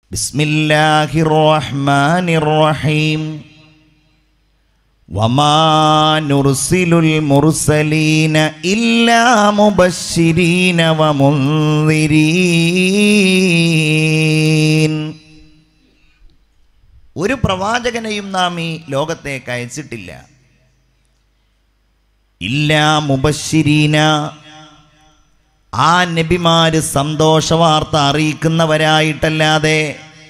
بسم الله الرحمن الرحيم وما نرسل المرسلين إلا مبشرين ومنذرين ഒരു പ്രവാചകനെയും നാം ഈ ലോകത്തേക്ക് അയച്ചിട്ടില്ല ഇല്ല മുബശ്ശിരീന ആ നബിമാര് സന്തോഷവാർത്ത അറിയിക്കുന്നവരായിട്ടല്ലാതെ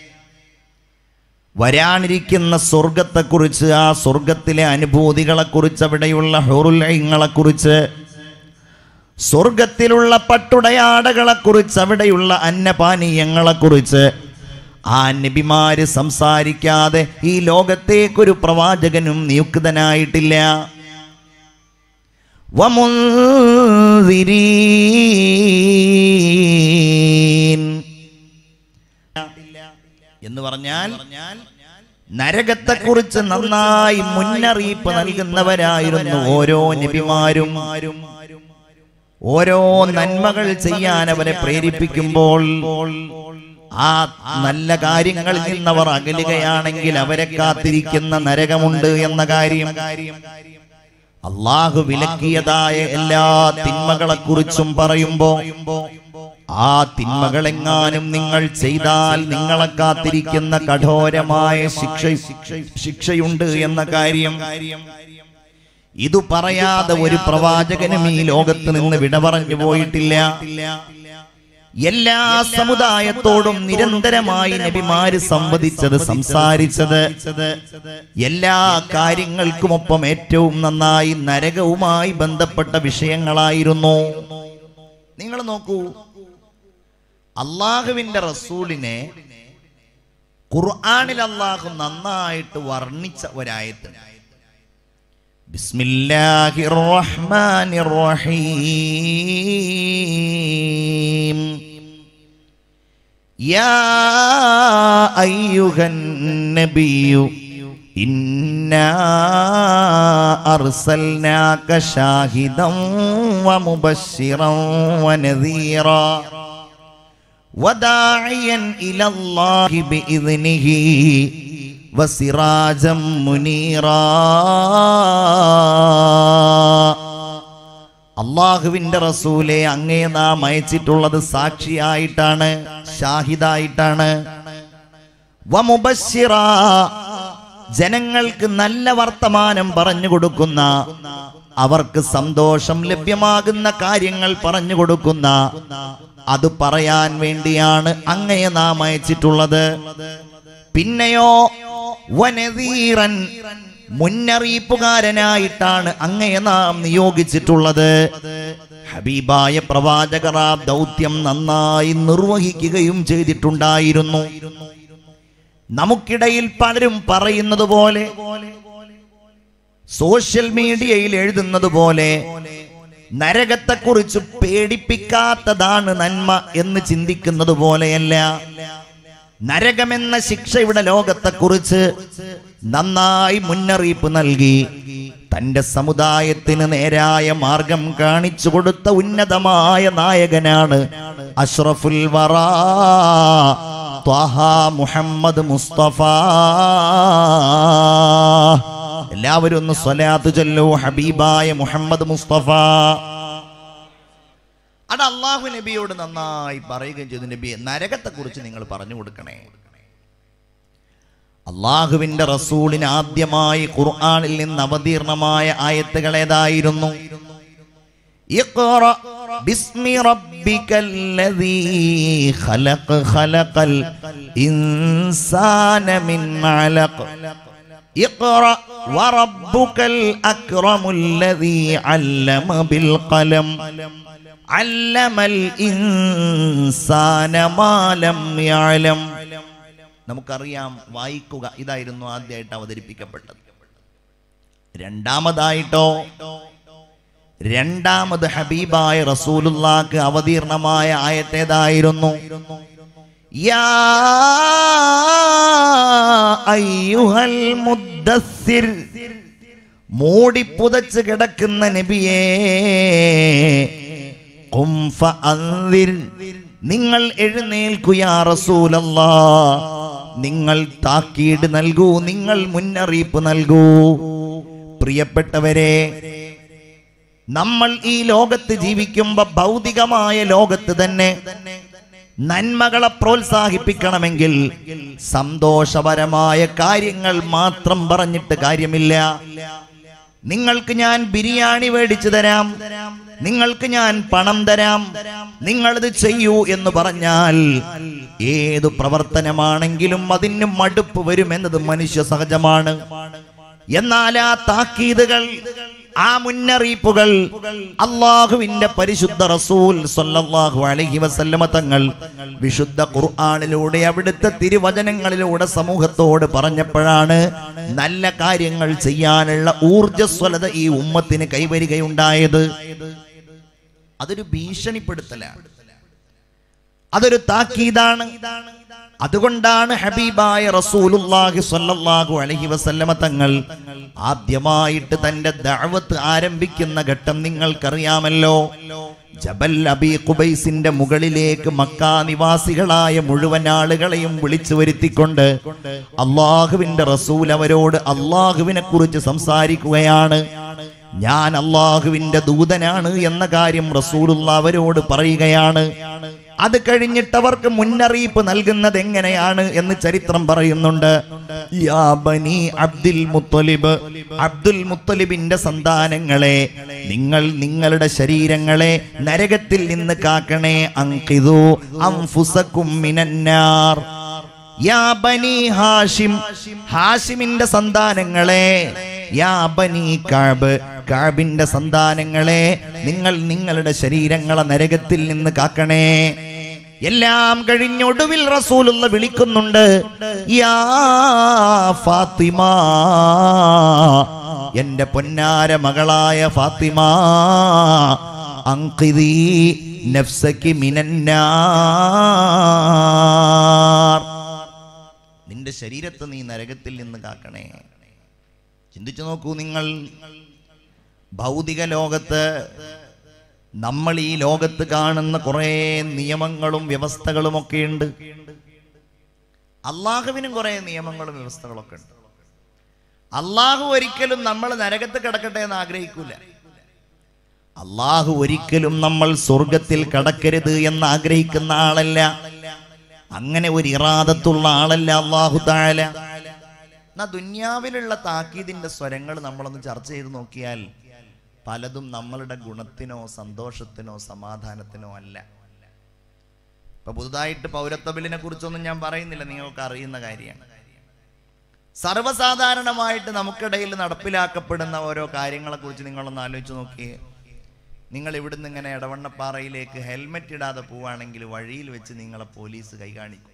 വരാനിരിക്കുന്ന സ്വർഗത്തെക്കുറിച്ച് ആ സ്വർഗത്തിലെ അനുഭൂതികളെക്കുറിച്ച് അവിടെയുള്ള ഹുറുലയങ്ങളെക്കുറിച്ച് സ്വർഗത്തിലുള്ള പട്ടുടയാടകളെക്കുറിച്ച് അവിടെയുള്ള അന്നപാനീയങ്ങളെക്കുറിച്ച് ആ നബിമാര് സംസാരിക്കാതെ ഈ ലോകത്തേക്കൊരു പ്രവാചകനും നിയുക്തനായിട്ടില്ല വമുൻസിരീൻ എന്ന് പറഞ്ഞാൽ നരകത്തെക്കുറിച്ച് നന്നായി മുന്നറിയിപ്പ് നൽകുന്നവരായിരുന്നു ഓരോ നബിമാരും ഓരോ നന്മകൾ ചെയ്യാൻ അവരെ പ്രേരിപ്പിക്കുമ്പോൾ ആ നല്ല കാര്യങ്ങളിൽ നിന്നവർ അകലുകയാണെങ്കിൽ അവരെ കാത്തിരിക്കുന്ന നരകമുണ്ട് എന്ന കാര്യം അള്ളാഹു വിലക്കിയതായ എല്ലാ തിന്മകളെക്കുറിച്ചും പറയുമ്പോ ആ തിന്മകളെങ്ങാനും നിങ്ങൾ ചെയ്താൽ നിങ്ങളെ കാത്തിരിക്കുന്ന കഠോരമായ ശിക്ഷ ശിക്ഷയുണ്ട് എന്ന കാര്യം ഇതു പറയാതെ ഒരു പ്രവാചകനും ഈ ലോകത്ത് നിന്ന് വിട പറഞ്ഞു പോയിട്ടില്ല എല്ലാ സമുദായത്തോടും നിരന്തരമായി നബിമാര് സംവദിച്ചത് സംസാരിച്ചത് എല്ലാ കാര്യങ്ങൾക്കുമൊപ്പം ഏറ്റവും നന്നായി നരകവുമായി ബന്ധപ്പെട്ട വിഷയങ്ങളായിരുന്നു നിങ്ങൾ നോക്കൂ അള്ളാഹുവിന്റെ റസൂലിനെ ഖുർആാനിൽ അള്ളാഹു നന്നായിട്ട് വർണ്ണിച്ച ഒരായത്ത് ബിസ്മില്ലാഹിർ റഹ്മാനിർ റഹീം യാ അയ്യുഹൻ നബിയു ഇന്നാ അർസൽനാക ഷാഹിദൻ വമുബശ്ശിറൻ വനദീറാ وداعيا إلى الله بإذنه وسراجا منيرا അള്ളാഹുവിന്റെ റസൂലെ അങ്ങേ നാം അയച്ചിട്ടുള്ളത് സാക്ഷിയായിട്ടാണ് ഷാഹിദായിട്ടാണ് വമുബശ്ശിറ ജനങ്ങൾക്ക് നല്ല വർത്തമാനം പറഞ്ഞു കൊടുക്കുന്ന അവർക്ക് സന്തോഷം ലഭ്യമാകുന്ന കാര്യങ്ങൾ പറഞ്ഞു കൊടുക്കുന്ന അത് പറയാൻ വേണ്ടിയാണ് അങ്ങയെ നാം അയച്ചിട്ടുള്ളത് പിന്നെയോ വനതീറൻ മുന്നറിയിപ്പുകാരനായിട്ടാണ് അങ്ങയെ നാം നിയോഗിച്ചിട്ടുള്ളത് ഹബീബായ പ്രവാചകർ ആ ദൗത്യം നന്നായി നിർവഹിക്കുകയും ചെയ്തിട്ടുണ്ടായിരുന്നു നമുക്കിടയിൽ പലരും പറയുന്നത് പോലെ സോഷ്യൽ മീഡിയയിൽ എഴുതുന്നത് പോലെ നരകത്തെക്കുറിച്ച് പേടിപ്പിക്കാത്തതാണ് നന്മ എന്ന് ചിന്തിക്കുന്നത് പോലെയല്ല നരകമെന്ന ശിക്ഷ ഇവിടെ ലോകത്തെക്കുറിച്ച് നന്നായി മുന്നറിയിപ്പ് നൽകി തന്റെ സമുദായത്തിന് നേരായ മാർഗം കാണിച്ചു കൊടുത്ത ഉന്നതമായ നായകനാണ് അഷ്റഫുൽ വറ ത്വാഹ മുഹമ്മദ് മുസ്തഫ എല്ലാവരും ഒന്ന് സ്വലാത്ത് ചൊല്ലു ഹബീബായ മുഹമ്മദ് മുസ്തഫ അത് അള്ളാഹു നബിയോട് നന്നായി പറയുകയും ചെയ്തു നബി നരകത്തെ കുറിച്ച് നിങ്ങൾ പറഞ്ഞു കൊടുക്കണേ അള്ളാഹുവിന്റെ റസൂലിന് ആദ്യമായി ഖുർആനിൽ നിന്ന് അവതീർണമായ ആയത്തുകൾ ഏതായിരുന്നു ഇഖ്റ ബിസ്മി റബ്ബിക്കല്ലദീ ഖലഖ് ഖലഖൽ ഇൻസാന മിൻ അലഖ് اقرأ وربك الأكرم الذي علم بالقلم علم الإنسان ما لم يعلم നമുക്കറിയാം വായിക്കുക ഇതായിരുന്നു ആദ്യമായിട്ട് അവതരിപ്പിക്കപ്പെട്ടത് രണ്ടാമതായിട്ടോ രണ്ടാമത് ഹബീബായ റസൂലുള്ളാക്ക് അവതീർണമായ ആയത്തേതായിരുന്നു യാ അയ്യുഹൽ മുദ്ദസ്സിർ മൂടിപ്പുതച്ച് കിടക്കുന്ന നബിയേ ഖും ഫഅൻദിർ നിങ്ങൾ എഴുന്നേൽക്കുയാ റസൂലല്ലാ നിങ്ങൾ താക്കീട് നൽകൂ നിങ്ങൾ മുന്നറിയിപ്പ് നൽകൂ പ്രിയപ്പെട്ടവരെ നമ്മൾ ഈ ലോകത്ത് ജീവിക്കുമ്പോ ഭൗതികമായ ലോകത്ത് തന്നെ നന്മകളെ പ്രോത്സാഹിപ്പിക്കണമെങ്കിൽ സന്തോഷപരമായ കാര്യങ്ങൾ മാത്രം പറഞ്ഞിട്ട് കാര്യമില്ല നിങ്ങൾക്ക് ഞാൻ ബിരിയാണി മേടിച്ചു തരാം നിങ്ങൾക്ക് ഞാൻ പണം തരാം നിങ്ങളിത് ചെയ്യൂ എന്ന് പറഞ്ഞാൽ ഏതു പ്രവർത്തനമാണെങ്കിലും അതിന് മടുപ്പ് വരുമെന്നത് മനുഷ്യ സഹജമാണ് എന്നാൽ ആ താക്കീതുകൾ ആ മുന്നറിയിപ്പുകൾ അള്ളാഹുവിന്റെ പരിശുദ്ധ റസൂൽ സല്ലല്ലാഹു അലൈഹി വസല്ലമ തങ്ങൾ വിശുദ്ധ ഖുർആനിലൂടെ അവിടുത്തെ തിരുവചനങ്ങളിലൂടെ സമൂഹത്തോട് പറഞ്ഞപ്പോഴാണ് നല്ല കാര്യങ്ങൾ ചെയ്യാനുള്ള ഊർജ്ജസ്വലത ഈ ഉമ്മത്തിന് കൈവരികയുണ്ടായത് അതൊരു ഭീഷണിപ്പെടുത്തലാണ് അതൊരു താക്കീതാണ് അതുകൊണ്ടാണ് ഹബീബായ റസൂലുള്ളാഹി സ്വല്ലല്ലാഹു അലൈഹി വസല്ലമ തങ്ങൾ ആദ്യമായിട്ട് തന്റെ ദഅവത്ത് ആരംഭിക്കുന്ന ഘട്ടം നിങ്ങൾക്കറിയാമല്ലോ ജബൽ അബി ഖുബൈസിന്റെ മുകളിലേക്ക് മക്ക നിവാസികളായ മുഴുവൻ ആളുകളെയും വിളിച്ചു വരുത്തിക്കൊണ്ട് അള്ളാഹുവിന്റെ റസൂൽ അവരോട് അള്ളാഹുവിനെ കുറിച്ച് സംസാരിക്കുകയാണ് ഞാൻ അള്ളാഹുവിന്റെ ദൂതനാണ് എന്ന കാര്യം റസൂലുള്ള അവരോട് പറയുകയാണ് അത് കഴിഞ്ഞിട്ട് അവർക്ക് മുന്നറിയിപ്പ് നൽകുന്നത് എങ്ങനെയാണ് എന്ന് ചരിത്രം പറയുന്നുണ്ട് യാ ബനി അബ്ദുൽ മുത്തലിബ് അബ്ദുൽ മുത്തലിബിന്റെ സന്താനങ്ങളെ നിങ്ങൾ നിങ്ങളുടെ ശരീരങ്ങളെ നരകത്തിൽ നിന്ന് കാക്കണേ അങ്കിതു അംഫുസക്കും മിനന്നാർ യാ ബനി ഹാഷിം ഹാഷിമിന്റെ സന്താനങ്ങളെ യാ ബനി കാബ് കാബിന്റെ സന്താനങ്ങളെ നിങ്ങൾ നിങ്ങളുടെ ശരീരങ്ങളെ നരകത്തിൽ നിന്ന് കാക്കണേ എല്ലാം കഴിഞ്ഞൊടുവിൽ റസൂലുള്ള വിളിക്കുന്നുണ്ട് യാ ഫാത്തിമ എന്റെ പൊന്നാര മകളായ ഫാത്തിമ അങ്കിതി നഫ്സക്കി മിനന്നാർ നിന്റെ ശരീരത്തെ നീ നരകത്തിൽ നിന്ന് കാക്കണേ ചിന്തിച്ചു നോക്കൂ നിങ്ങൾ ഭൗതിക ലോകത്ത് നമ്മൾ ഈ ലോകത്ത് കാണുന്ന കുറേ നിയമങ്ങളും വ്യവസ്ഥകളും ഒക്കെ ഉണ്ട് അള്ളാഹുവിനും കുറേ നിയമങ്ങളും വ്യവസ്ഥകളൊക്കെ ഉണ്ട് അള്ളാഹു ഒരിക്കലും നമ്മൾ നരകത്ത് കിടക്കട്ടെ എന്ന് ആഗ്രഹിക്കൂല അള്ളാഹു ഒരിക്കലും നമ്മൾ സ്വർഗത്തിൽ കടക്കരുത് എന്ന് ആഗ്രഹിക്കുന്ന ആളല്ല അങ്ങനെ ഒരു ഇറാദത്തുള്ള ആളല്ല അള്ളാഹു താഴല എന്നാ ദുന്യാവിലുള്ള താക്കീതിന്റെ സ്വരങ്ങൾ നമ്മളൊന്ന് ചർച്ച ചെയ്ത് നോക്കിയാൽ പലതും നമ്മളുടെ ഗുണത്തിനോ സന്തോഷത്തിനോ സമാധാനത്തിനോ അല്ല ഇപ്പൊ പുതുതായിട്ട് പൗരത്വ ബില്ലിനെ കുറിച്ചൊന്നും ഞാൻ പറയുന്നില്ല നിങ്ങൾക്ക് അറിയുന്ന കാര്യമാണ് സർവ്വസാധാരണമായിട്ട് നമുക്കിടയിൽ നടപ്പിലാക്കപ്പെടുന്ന ഓരോ കാര്യങ്ങളെ കുറിച്ച് നിങ്ങളൊന്ന് ആലോചിച്ച് നോക്കിയേ നിങ്ങൾ ഇവിടുന്ന് ഇങ്ങനെ ഇടവണ്ണപ്പാറയിലേക്ക് ഹെൽമെറ്റ് ഇടാതെ പോവുകയാണെങ്കിൽ വഴിയിൽ വെച്ച് നിങ്ങളെ പോലീസ് കൈകാണിക്കും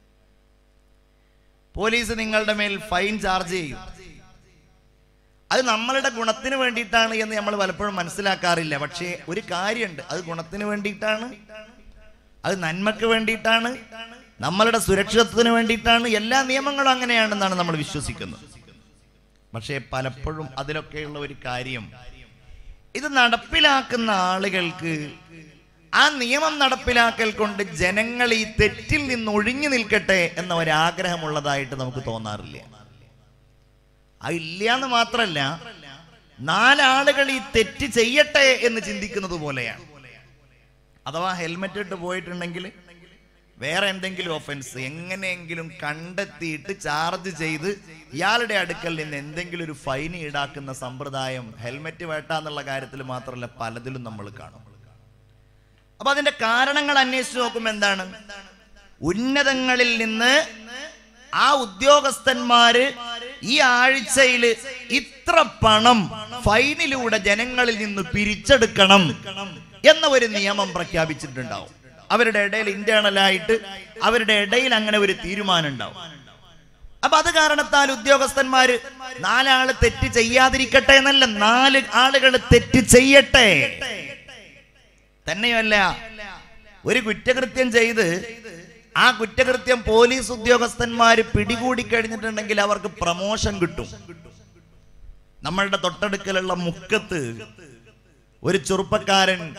പോലീസ് നിങ്ങളുടെ മേൽ ഫൈൻ ചാർജ് ചെയ്യും അത് നമ്മളുടെ ഗുണത്തിന് വേണ്ടിയിട്ടാണ് എന്ന് നമ്മൾ പലപ്പോഴും മനസ്സിലാക്കാറില്ല പക്ഷേ ഒരു കാര്യമുണ്ട് അത് ഗുണത്തിന് വേണ്ടിയിട്ടാണ് അത് നന്മക്ക് വേണ്ടിയിട്ടാണ് നമ്മളുടെ സുരക്ഷിതത്വത്തിന് വേണ്ടിയിട്ടാണ് എല്ലാ നിയമങ്ങളും അങ്ങനെയാണെന്നാണ് നമ്മൾ വിശ്വസിക്കുന്നത് പക്ഷേ പലപ്പോഴും അതിലൊക്കെയുള്ള ഒരു കാര്യം ഇത് നടപ്പിലാക്കുന്ന ആളുകൾക്ക് ആ നിയമം നടപ്പിലാക്കൽ കൊണ്ട് ജനങ്ങൾ ഈ തെറ്റിൽ നിന്ന് ഒഴിഞ്ഞു നിൽക്കട്ടെ എന്ന ഒരാഗ്രഹമുള്ളതായിട്ട് നമുക്ക് തോന്നാറില്ല അത് ഇല്ല എന്ന് മാത്രല്ല നാലാളുകൾ ഈ തെറ്റ് ചെയ്യട്ടെ എന്ന് ചിന്തിക്കുന്നത് പോലെയാണ് അഥവാ ഹെൽമെറ്റ് ഇട്ട് പോയിട്ടുണ്ടെങ്കിൽ വേറെ എന്തെങ്കിലും ഒഫൻസ് എങ്ങനെയെങ്കിലും കണ്ടെത്തിയിട്ട് ചാർജ് ചെയ്ത് ഇയാളുടെ അടുക്കൽ നിന്ന് എന്തെങ്കിലും ഒരു ഫൈൻ ഈടാക്കുന്ന സമ്പ്രദായം ഹെൽമെറ്റ് വേട്ട എന്നുള്ള കാര്യത്തിൽ മാത്രമല്ല പലതിലും നമ്മൾ കാണും അപ്പൊ അതിന്റെ കാരണങ്ങൾ അന്വേഷിച്ച് നോക്കുമ്പോൾ എന്താണ് ഉന്നതങ്ങളിൽ നിന്ന് ആ ഉദ്യോഗസ്ഥന്മാര് ഈ ആഴ്ചയിൽ ഇത്ര പണം ഫൈനിലൂടെ ജനങ്ങളിൽ നിന്ന് പിരിച്ചെടുക്കണം എന്ന ഒരു നിയമം പ്രഖ്യാപിച്ചിട്ടുണ്ടാവും അവരുടെ ഇടയിൽ ഇന്റേണൽ ആയിട്ട് അവരുടെ ഇടയിൽ അങ്ങനെ ഒരു തീരുമാനം ഉണ്ടാവും അപ്പൊ അത് കാരണത്താൽ ഉദ്യോഗസ്ഥന്മാര് നാലാള് തെറ്റ് ചെയ്യാതിരിക്കട്ടെ എന്നല്ല നാല് ആളുകൾ തെറ്റ് ചെയ്യട്ടെ തന്നെയല്ല ഒരു കുറ്റകൃത്യം ചെയ്ത് ആ കുറ്റകൃത്യം പോലീസ് ഉദ്യോഗസ്ഥന്മാര് പിടികൂടി കഴിഞ്ഞിട്ടുണ്ടെങ്കിൽ അവർക്ക് പ്രമോഷൻ കിട്ടും നമ്മളുടെ തൊട്ടടുക്കലുള്ള മുക്കത്ത് ഒരു ചെറുപ്പക്കാരൻ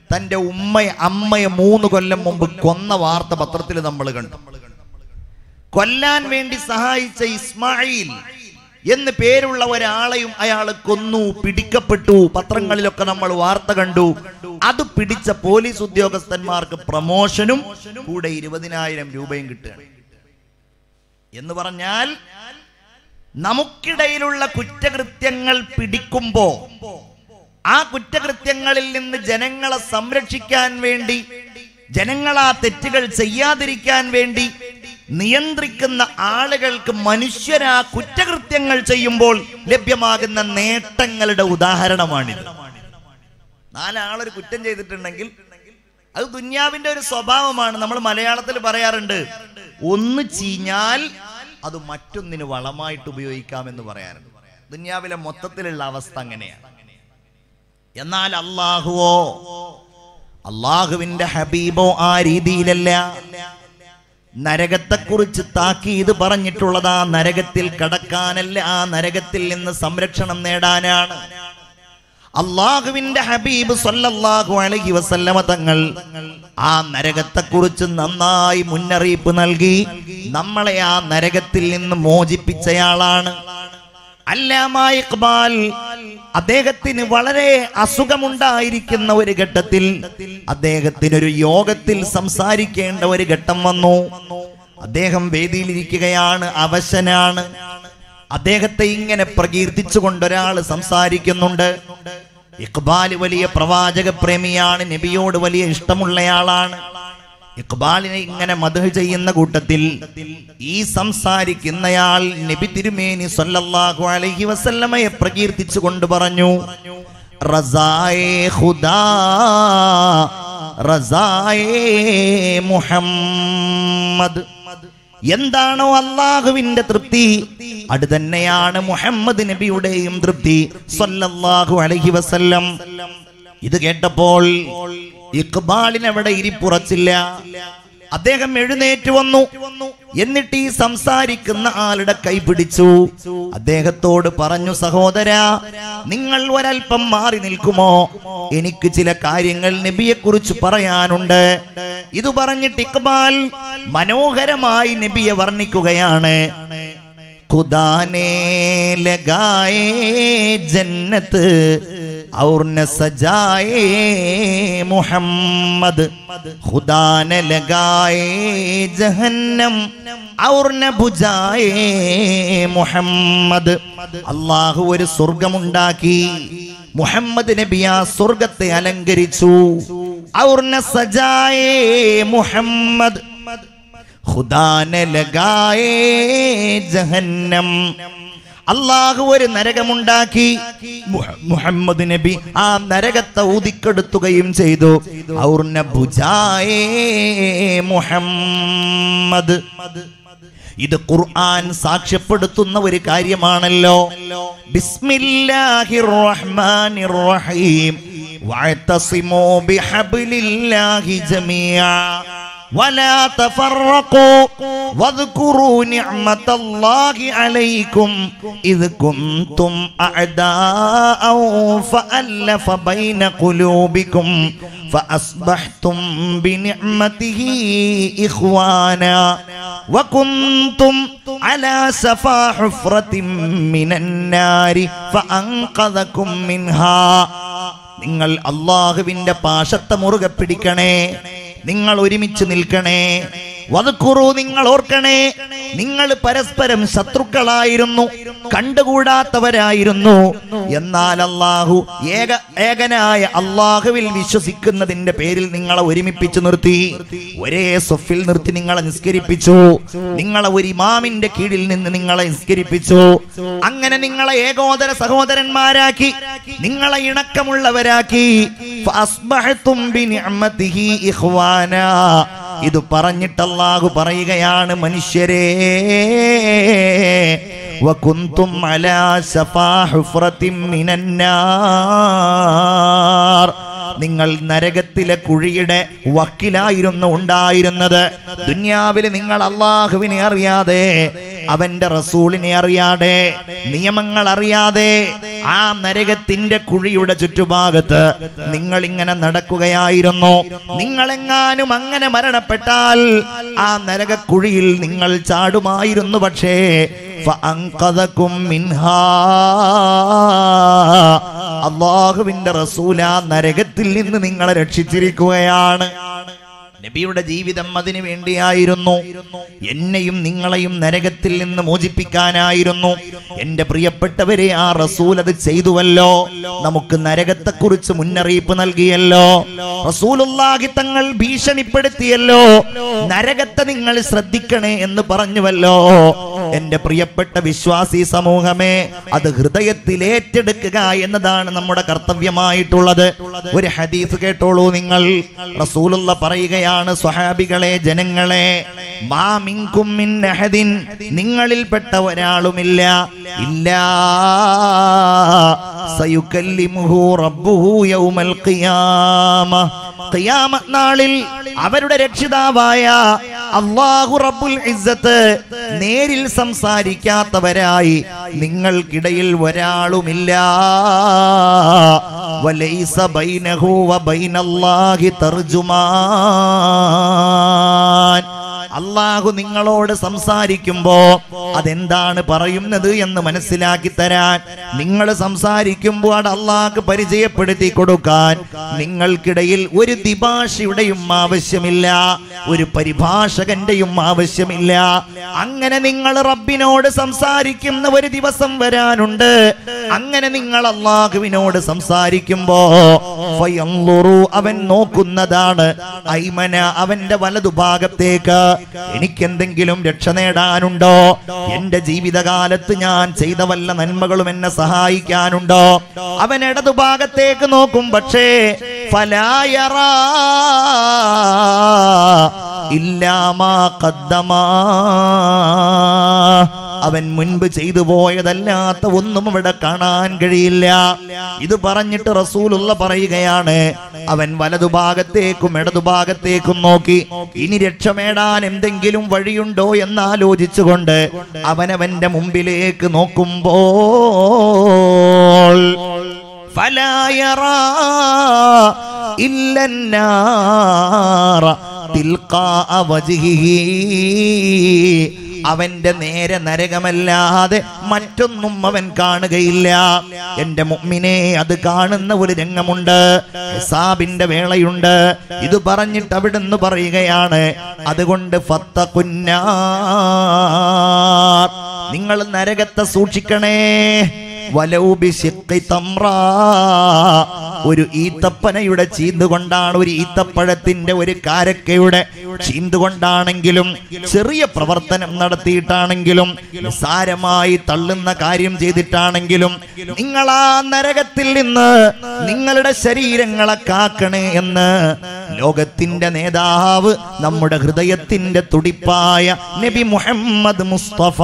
തന്റെ ഉമ്മയെ അമ്മയെ മൂന്ന് കൊല്ലം മുമ്പ് കൊന്ന വാർത്ത പത്രത്തിൽ നമ്മൾ കണ്ടു കൊല്ലാൻ വേണ്ടി സഹായിച്ച ഇസ്മായിൽ എന്ന് പേരുള്ള ഒരാളെയും അയാൾ കൊന്നു പിടിക്കപ്പെട്ടു പത്രങ്ങളിലൊക്കെ നമ്മൾ വാർത്ത കണ്ടു അത് പിടിച്ച പോലീസ് ഉദ്യോഗസ്ഥന്മാർക്ക് പ്രമോഷനും കൂടെ ഇരുപതിനായിരം രൂപയും കിട്ടുകയാണ് എന്ന് പറഞ്ഞാൽ നമുക്കിടയിലുള്ള കുറ്റകൃത്യങ്ങൾ പിടിക്കുമ്പോ ആ കുറ്റകൃത്യങ്ങളിൽ നിന്ന് ജനങ്ങളെ സംരക്ഷിക്കാൻ വേണ്ടി ജനങ്ങൾ ആ തെറ്റുകൾ ചെയ്യാതിരിക്കാൻ വേണ്ടി നിയന്ത്രിക്കുന്ന ആളുകൾക്ക് മനുഷ്യരാ കുറ്റകൃത്യങ്ങൾ ചെയ്യുമ്പോൾ ലഭ്യമാകുന്ന നേട്ടങ്ങളുടെ ഉദാഹരണമാണിത് നാലാളൊരു കുറ്റം ചെയ്തിട്ടുണ്ടെങ്കിൽ അത് ദുന്യാവിന്റെ ഒരു സ്വഭാവമാണ് നമ്മൾ മലയാളത്തിൽ പറയാറുണ്ട് ഒന്ന് ചീഞ്ഞാൽ അത് മറ്റൊന്നിന് വളമായിട്ട് ഉപയോഗിക്കാമെന്ന് പറയാറുണ്ട് ദുന്യാവിലെ മൊത്തത്തിലുള്ള അവസ്ഥ അങ്ങനെയാണ് എന്നാൽ അള്ളാഹുവോ അള്ളാഹുവിന്റെ ഹബീബോ ആ രീതിയിലല്ല നരകത്തെക്കുറിച്ച് താക്കീത് പറഞ്ഞിട്ടുള്ളത് ആ നരകത്തിൽ കടക്കാനല്ല ആ നരകത്തിൽ നിന്ന് സംരക്ഷണം നേടാനാണ് അള്ളാഹുവിന്റെ ഹബീബ് സല്ലല്ലാഹു അലൈഹി വസല്ലമ തങ്ങൾ ആ നരകത്തെക്കുറിച്ച് നന്നായി മുന്നറിയിപ്പ് നൽകി നമ്മളെ ആ നരകത്തിൽ നിന്ന് മോചിപ്പിച്ചയാളാണ് അല്ലാമ ഇഖ്ബാൽ അദ്ദേഹത്തിന് വളരെ അസുഖമുണ്ടായിരിക്കുന്ന ഒരു ഘട്ടത്തിൽ അദ്ദേഹത്തിന് ഒരു യോഗത്തിൽ സംസാരിക്കേണ്ട ഒരു ഘട്ടം വന്നു അദ്ദേഹം വേദിയിലിരിക്കുകയാണ് അവശനാണ് അദ്ദേഹത്തെ ഇങ്ങനെ പ്രകീർത്തിച്ചുകൊണ്ട് ഒരാൾ സംസാരിക്കുന്നുണ്ട് ഇഖ്ബാൽ വലിയ പ്രവാചക പ്രേമിയാണ് നബിയോട് വലിയ ഇഷ്ടമുള്ളയാളാണ് ഇഖ്ബാലിനെ ഇങ്ങനെ മധു ചെയ്യുന്ന കൂട്ടത്തിൽ ഈ സംസാരിക്കുന്നയാൾ നബി തിരുമേനി സല്ലല്ലാഹു അലൈഹി വസല്ലമയെ പ്രകീർത്തിച്ചു കൊണ്ട് പറഞ്ഞു റസായേ ഖുദാ റസായേ മുഹമ്മദ് എന്താണോ അള്ളാഹുവിന്റെ തൃപ്തി അത് തന്നെയാണ് മുഹമ്മദ് നബിയുടെയും തൃപ്തി സല്ലല്ലാഹു അലൈഹി വസല്ലം ഇത് കേട്ടപ്പോൾ ഇഖ്ബാലിന് അവിടെ ഇരിപ്പുറച്ചില്ല അദ്ദേഹം എഴുന്നേറ്റ് വന്നു എന്നിട്ട് ഈ സംസാരിക്കുന്ന ആളുടെ കൈ പിടിച്ചു അദ്ദേഹത്തോട് പറഞ്ഞു സഹോദര നിങ്ങൾ ഒരൽപ്പം മാറി നിൽക്കുമോ എനിക്ക് ചില കാര്യങ്ങൾ നബിയെ കുറിച്ച് പറയാനുണ്ട് ഇത് പറഞ്ഞിട്ട് ഇക്ബാൽ മനോഹരമായി നബിയെ വർണ്ണിക്കുകയാണ് ഖുദാനെ ലഗായേ ജന്നത്ത് और न सजाए मोहम्मद खुदा ने लगाए जहन्नम और न बुझാए മുഹമ്മദ് അള്ളാഹു ഒരു സ്വർഗമുണ്ടാക്കി മുഹമ്മദ് നബി ആ സ്വർഗത്തെ അലങ്കരിച്ചു ഔർ ന സജായേ മുഹമ്മദ് ഖുദാ നെ ലഗായേ ജഹന്നം അള്ളാഹു ഒരു നരകമുണ്ടാക്കി മുഹ- മുഹമ്മദ് നബി ആ നരകത്തെ ഊതിക്കെടുത്തുകയും ചെയ്തു ഔർന ഭുജായേ മുഹമ്മദ് ഇത് ഖുർആൻ സാക്ഷ്യപ്പെടുത്തുന്ന ഒരു കാര്യമാണല്ലോ ബിസ്മില്ലാഹിർ റഹ്മാനിർ റഹീം വഅതസിമൂ ബിഹബ്ലില്ലാഹി ജമീഅ ولا تفرقوا واذكروا نعمة الله عليكم إذ كنتم أعداء فألف بين قلوبكم فأصبحتم بنعمته إخوانا وكنتم على شفا حفرة من النار فأنقذكم منها നിങ്ങൾ അള്ളാഹുവിന്റെ പാശത്തെ മുറുകെ പിടിക്കണേ നിങ്ങൾ ഒരുമിച്ച് നിൽക്കണേ വധക്കുറു നിങ്ങൾ ഓർക്കണേ നിങ്ങൾ പരസ്പരം ശത്രുക്കളായിരുന്നു കണ്ടുകൂടാത്തവരായിരുന്നു എന്നാൽ അള്ളാഹു ഏക ഏകനായ അള്ളാഹുവിൽ വിശ്വസിക്കുന്നതിന്റെ പേരിൽ നിങ്ങളെ ഒരുമിപ്പിച്ചു നിർത്തി ഒരേ സൊഫിൽ നിർത്തി നിങ്ങളെ നിസ്കരിപ്പിച്ചു നിങ്ങളെ ഒരു ഇമാമിന്റെ കീഴിൽ നിന്ന് നിങ്ങളെ നിസ്കരിപ്പിച്ചു അങ്ങനെ നിങ്ങളെ ഏകോദര സഹോദരന്മാരാക്കി നിങ്ങളെ ഇണക്കമുള്ളവരാക്കി ഫഅസ്ബഹ്തും ബിനിഅമതിഹി ഇഖ്വാനാ. ഇത് പറഞ്ഞിട്ട് അല്ലാഹു പറയുകയാണ് മനുഷ്യരെ വകുന്തും അലാ ശഫാ ഹുഫ്രത്തിൻ മിനന്നാർ നിങ്ങൾ നരകത്തിലെ കുഴിയുടെ വക്കിലായിരുന്നു ഉണ്ടായിരുന്നത് ദുന്യാവിൽ നിങ്ങൾ അള്ളാഹുവിനെ അറിയാതെ അവന്റെ റസൂലിനെ അറിയാതെ നിയമങ്ങൾ അറിയാതെ ആ നരകത്തിന്റെ കുഴിയുടെ ചുറ്റുഭാഗത്ത് നിങ്ങൾ ഇങ്ങനെ നടക്കുകയായിരുന്നു നിങ്ങളെങ്ങാനും അങ്ങനെ മരണപ്പെട്ടാൽ ആ നരകക്കുഴിയിൽ നിങ്ങൾ ചാടുമായിരുന്നു പക്ഷേ ഫഅൻഖദകും മിൻഹാ അള്ളാഹുവിന്റെ റസൂല നരകത്തിൽ നിന്ന് നിങ്ങളെ രക്ഷിച്ചിരിക്കുകയാണ് നബിയുടെ ജീവിതം അതിനു വേണ്ടിയായിരുന്നു എന്നെയും നിങ്ങളെയും നരകത്തിൽ നിന്ന് മോചിപ്പിക്കാനായിരുന്നു എന്റെ പ്രിയപ്പെട്ടവരെ ആ റസൂൽ അത് ചെയ്തുവല്ലോ നമുക്ക് നരകത്തെക്കുറിച്ച് മുന്നറിയിപ്പ് നൽകിയല്ലോ റസൂലുള്ളാഹി തങ്ങൾ ഭീഷണിപ്പെടുത്തിയല്ലോ നരകത്തെ നിങ്ങൾ ശ്രദ്ധിക്കണേ എന്ന് പറഞ്ഞുവല്ലോ എന്റെ പ്രിയപ്പെട്ട വിശ്വാസി സമൂഹമേ അത് ഹൃദയത്തിൽ ഏറ്റെടുക്കുക എന്നതാണ് നമ്മുടെ കർത്തവ്യമായിട്ടുള്ളത് ഒരു ഹദീസ് കേട്ടോളൂ നിങ്ങൾ റസൂലുള്ള പറയുകയാണ് സ്വഹാബികളെ ജനങ്ങളെ മാ മിൻകും മിൻ അഹദിൻ നിങ്ങളിൽപ്പെട്ട ഒരാളുമില്ല ഇല്ല സയുക്കല്ലിമുഹു റബ്ബുഹു യൗമൽ ഖിയാമ ഖിയാമത്ത് നാളിൽ അവരുടെ രക്ഷിതാവായ അള്ളാഹു റബ്ബുൽ ഇസ്സത്ത് നേരിൽ സംസാരിക്കാത്തവരായി നിങ്ങൾക്കിടയിൽ ഒരാളുമില്ല വലൈസ ബൈനഹു വബൈനല്ലാഹി തർജുമാൻ അള്ളാഹു നിങ്ങളോട് സംസാരിക്കുമ്പോ അതെന്താണ് പറയുന്നത് എന്ന് മനസ്സിലാക്കി തരാൻ നിങ്ങൾ സംസാരിക്കുമ്പോൾ അത് അള്ളാഹ് പരിചയപ്പെടുത്തി കൊടുക്കാൻ നിങ്ങൾക്കിടയിൽ ഒരു ദിഭാഷയുടെയും ആവശ്യമില്ല ഒരു പരിഭാഷകന്റെയും ആവശ്യമില്ല അങ്ങനെ നിങ്ങൾ റബ്ബിനോട് സംസാരിക്കുന്ന ഒരു ദിവസം വരാനുണ്ട് അങ്ങനെ നിങ്ങൾ അള്ളാഹുവിനോട് സംസാരിക്കുമ്പോ ഫയൻളുറു അവൻ നോക്കുന്നതാണ് ഐമന അവന്റെ വലതുഭാഗത്തേക്ക് എനിക്കെന്തെങ്കിലും രക്ഷ നേടാനുണ്ടോ എന്റെ ജീവിതകാലത്ത് ഞാൻ ചെയ്ത വല്ല നന്മകളും എന്നെ സഹായിക്കാനുണ്ടോ അവൻ ഇടതുഭാഗത്തേക്ക് നോക്കും പക്ഷേ ഫലായറ ഇല്ലാമാ കദ്ദമാ അവൻ മുൻപ് ചെയ്തു പോയതല്ലാത്ത ഒന്നും അവിടെ കാണാൻ കഴിയില്ല ഇത് പറഞ്ഞിട്ട് റസൂലുള്ള പറയുകയാണ് അവൻ വലതുഭാഗത്തേക്കും ഇടതുഭാഗത്തേക്കും നോക്കി ഇനി രക്ഷമേടാൻ എന്തെങ്കിലും വഴിയുണ്ടോ എന്ന് ആലോചിച്ചുകൊണ്ട് അവനവന്റെ മുമ്പിലേക്ക് നോക്കുമ്പോൾ فلا يرى إلا النار تلقاء وجهه അവന്റെ നേരെ നരകമല്ലാതെ മറ്റൊന്നും അവൻ കാണുകയില്ല എന്റെ മുമ്മിനെ അത് കാണുന്ന ഒരു രംഗമുണ്ട് ഹിസാബിന്റെ വേളയുണ്ട് ഇത് പറഞ്ഞിട്ട് അവിടുന്ന് പറയുകയാണ് അതുകൊണ്ട് ഫത്ത നിങ്ങൾ നരകത്തെ സൂക്ഷിക്കണേ വലൗ ബിശിഖി തമ്രാ. ഒരു ഈത്തപ്പനയുടെ ചീന്തുകൊണ്ടാണ് ഒരു ഈത്തപ്പഴത്തിന്റെ ഒരു കാരക്കയുടെ ചീന്തുകൊണ്ടാണെങ്കിലും ചെറിയ പ്രവർത്തനം നടത്തിയിട്ടാണെങ്കിലും നിസ്സാരമായി തള്ളുന്ന കാര്യം ചെയ്തിട്ടാണെങ്കിലും നിങ്ങൾ ആ നരകത്തിൽ നിന്ന് നിങ്ങളുടെ ശരീരങ്ങളെ കാക്കണേ എന്ന് ലോകത്തിന്റെ നേതാവ് നമ്മുടെ ഹൃദയത്തിന്റെ തുടിപ്പായ നബി മുഹമ്മദ് മുസ്തഫ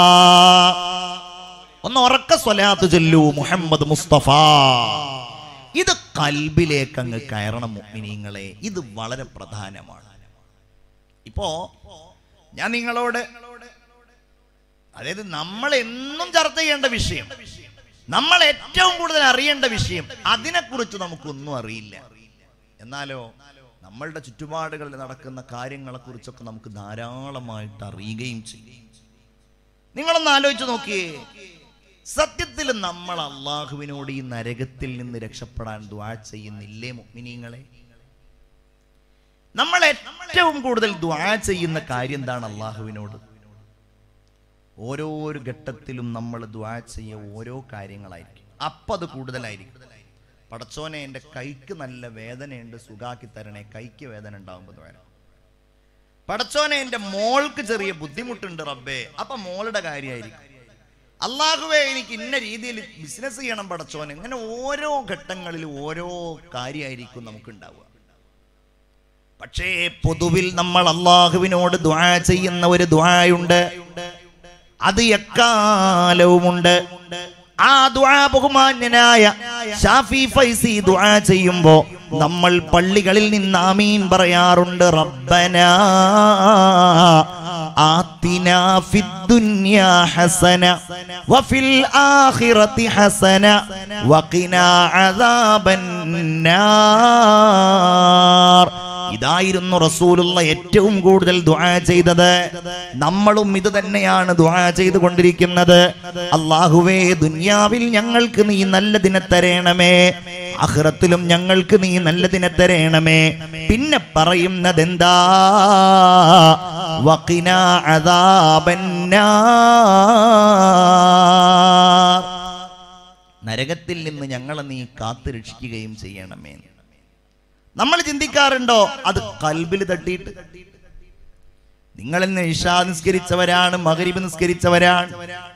ഒന്ന് ഉറക്ക സ്വലാത്ത് ചൊല്ലൂ മുഹമ്മദ് മുസ്തഫ ഇത് കൽബിലേക്ക് അങ്ങ് കയറണം മുഅ്മിനീങ്ങളെ ഇത് വളരെ പ്രധാനമാണ് ഇപ്പോ ഞാൻ നിങ്ങളോട് അതായത് നമ്മൾ എന്നും ചർച്ച ചെയ്യേണ്ട വിഷയം നമ്മൾ ഏറ്റവും കൂടുതൽ അറിയേണ്ട വിഷയം അതിനെക്കുറിച്ച് നമുക്കൊന്നും അറിയില്ല എന്നാലോ നമ്മളുടെ ചുറ്റുപാടുകളിൽ നടക്കുന്ന കാര്യങ്ങളെ കുറിച്ചൊക്കെ നമുക്ക് ധാരാളമായിട്ട് അറിയുകയും ചെയ്യും നിങ്ങളൊന്ന് ആലോചിച്ച് നോക്കിയേ സത്യത്തിൽ നമ്മൾ അള്ളാഹുവിനോട് ഈ നരകത്തിൽ നിന്ന് രക്ഷപ്പെടാൻ ദ്വാ ചെയ്യുന്നില്ലേ മുഅ്മിനീങ്ങളെ നമ്മൾ ഏറ്റവും കൂടുതൽ ദ്വാ ചെയ്യുന്ന കാര്യം എന്താണ് അള്ളാഹുവിനോട് ഓരോരോ ഘട്ടത്തിലും നമ്മൾ ദ്വാ ചെയ്യ ഓരോ കാര്യങ്ങളായിരിക്കും അപ്പം അത് കൂടുതലായിരിക്കും പടച്ചോനെ എൻ്റെ കൈക്ക് നല്ല വേദനയുണ്ട് സുഖാക്കി തരണേ കൈക്ക് വേദന ഉണ്ടാകുമ്പോൾ ദ്വാര പടച്ചോനെ എൻ്റെ മോൾക്ക് ചെറിയ ബുദ്ധിമുട്ടുണ്ട് റബ്ബേ അപ്പൊ മോളുടെ കാര്യമായിരിക്കും അള്ളാഹുവേ എനിക്ക് ഇന്ന രീതിയിൽ ബിസിനസ് ചെയ്യണം പടച്ചോൻ ഇങ്ങനെ ഓരോ ഘട്ടങ്ങളിൽ ഓരോ കാര്യമായിരിക്കും നമുക്ക് ഉണ്ടാവുക പക്ഷേ പൊതുവിൽ നമ്മൾ അള്ളാഹുവിനോട് ദ്വാ ചെയ്യുന്ന ഒരു ദ്വായുണ്ട് അത് എക്കാലവുമുണ്ട് ആ ദ്വാ ബഹുമാന്യനായ ഷാഫി ഫൈസി ദ്വാ ചെയ്യുമ്പോ നമ്മൾ പള്ളികളിൽ നിന്ന് ആമീൻ പറയാറുണ്ട് റബ്ബന آتنا في الدنيا حسنة وفي الآخرة حسنة وقنا عذاب النار ഇതായിരുന്നു റസൂലുള്ള ഏറ്റവും കൂടുതൽ ദുആ ചെയ്തത് നമ്മളും ഇത് തന്നെയാണ് ദുആ ചെയ്തുകൊണ്ടിരിക്കുന്നത് അള്ളാഹുവേ ദുനിയാവിൽ ഞങ്ങൾക്ക് നീ നല്ല ദിനെ തരേണമേ അഹ്റത്തിലും ഞങ്ങൾക്ക് നീ നല്ല ദിനെ തരേണമേ പിന്നെ പറയുന്നത് എന്താ വഖിന അദാബന്നാർ നരകത്തിൽ നിന്ന് ഞങ്ങളെ നീ കാത്തു രക്ഷിക്കുകയും ചെയ്യണമേ നമ്മൾ ചിന്തിക്കാറുണ്ടോ അത് കൽബിൽ തട്ടിയിട്ട് നിങ്ങൾ ഇന്ന് ഇഷാ നിസ്കരിച്ചവരാണ് മകരിബ് നിസ്കരിച്ചവരാണ്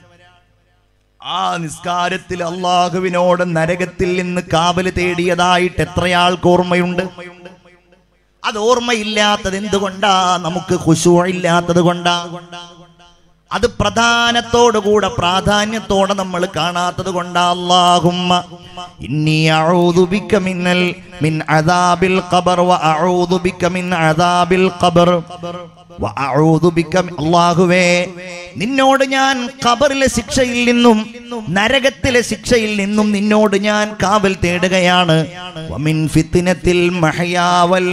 ആ നിസ്കാരത്തിൽ അള്ളാഹുവിനോട് നരകത്തിൽ നിന്ന് കാവല് തേടിയതായിട്ട് എത്രയാൾക്ക് ഓർമ്മയുണ്ട് അത് ഓർമ്മയില്ലാത്തത് എന്തുകൊണ്ടാ നമുക്ക് ഖുശൂ ഇല്ലാത്തത് കൊണ്ടാ അത് പ്രധാനത്തോടുകൂടെ പ്രാധാന്യത്തോടെ നമ്മൾ കാണാത്തത് കൊണ്ടാ അല്ലാഹുമ്മ ഇന്നി അഊദു ബിക മിനൽ മിൻ അദാബിൽ ഖബർ വ അഊദു ബിക മിൻ അദാബിൽ ഖബർ വ അഊദു ബിക മി- അല്ലാഹുവേ നിന്നോട് ഞാൻ ഖബറിലെ ശിക്ഷയിൽ നിന്നും നരകത്തിലെ ശിക്ഷയിൽ നിന്നും നിന്നോട് ഞാൻ കാവൽ തേടുകയാണ് വമിൻ ഫിത്നത്തിൽ മഹയാവൽ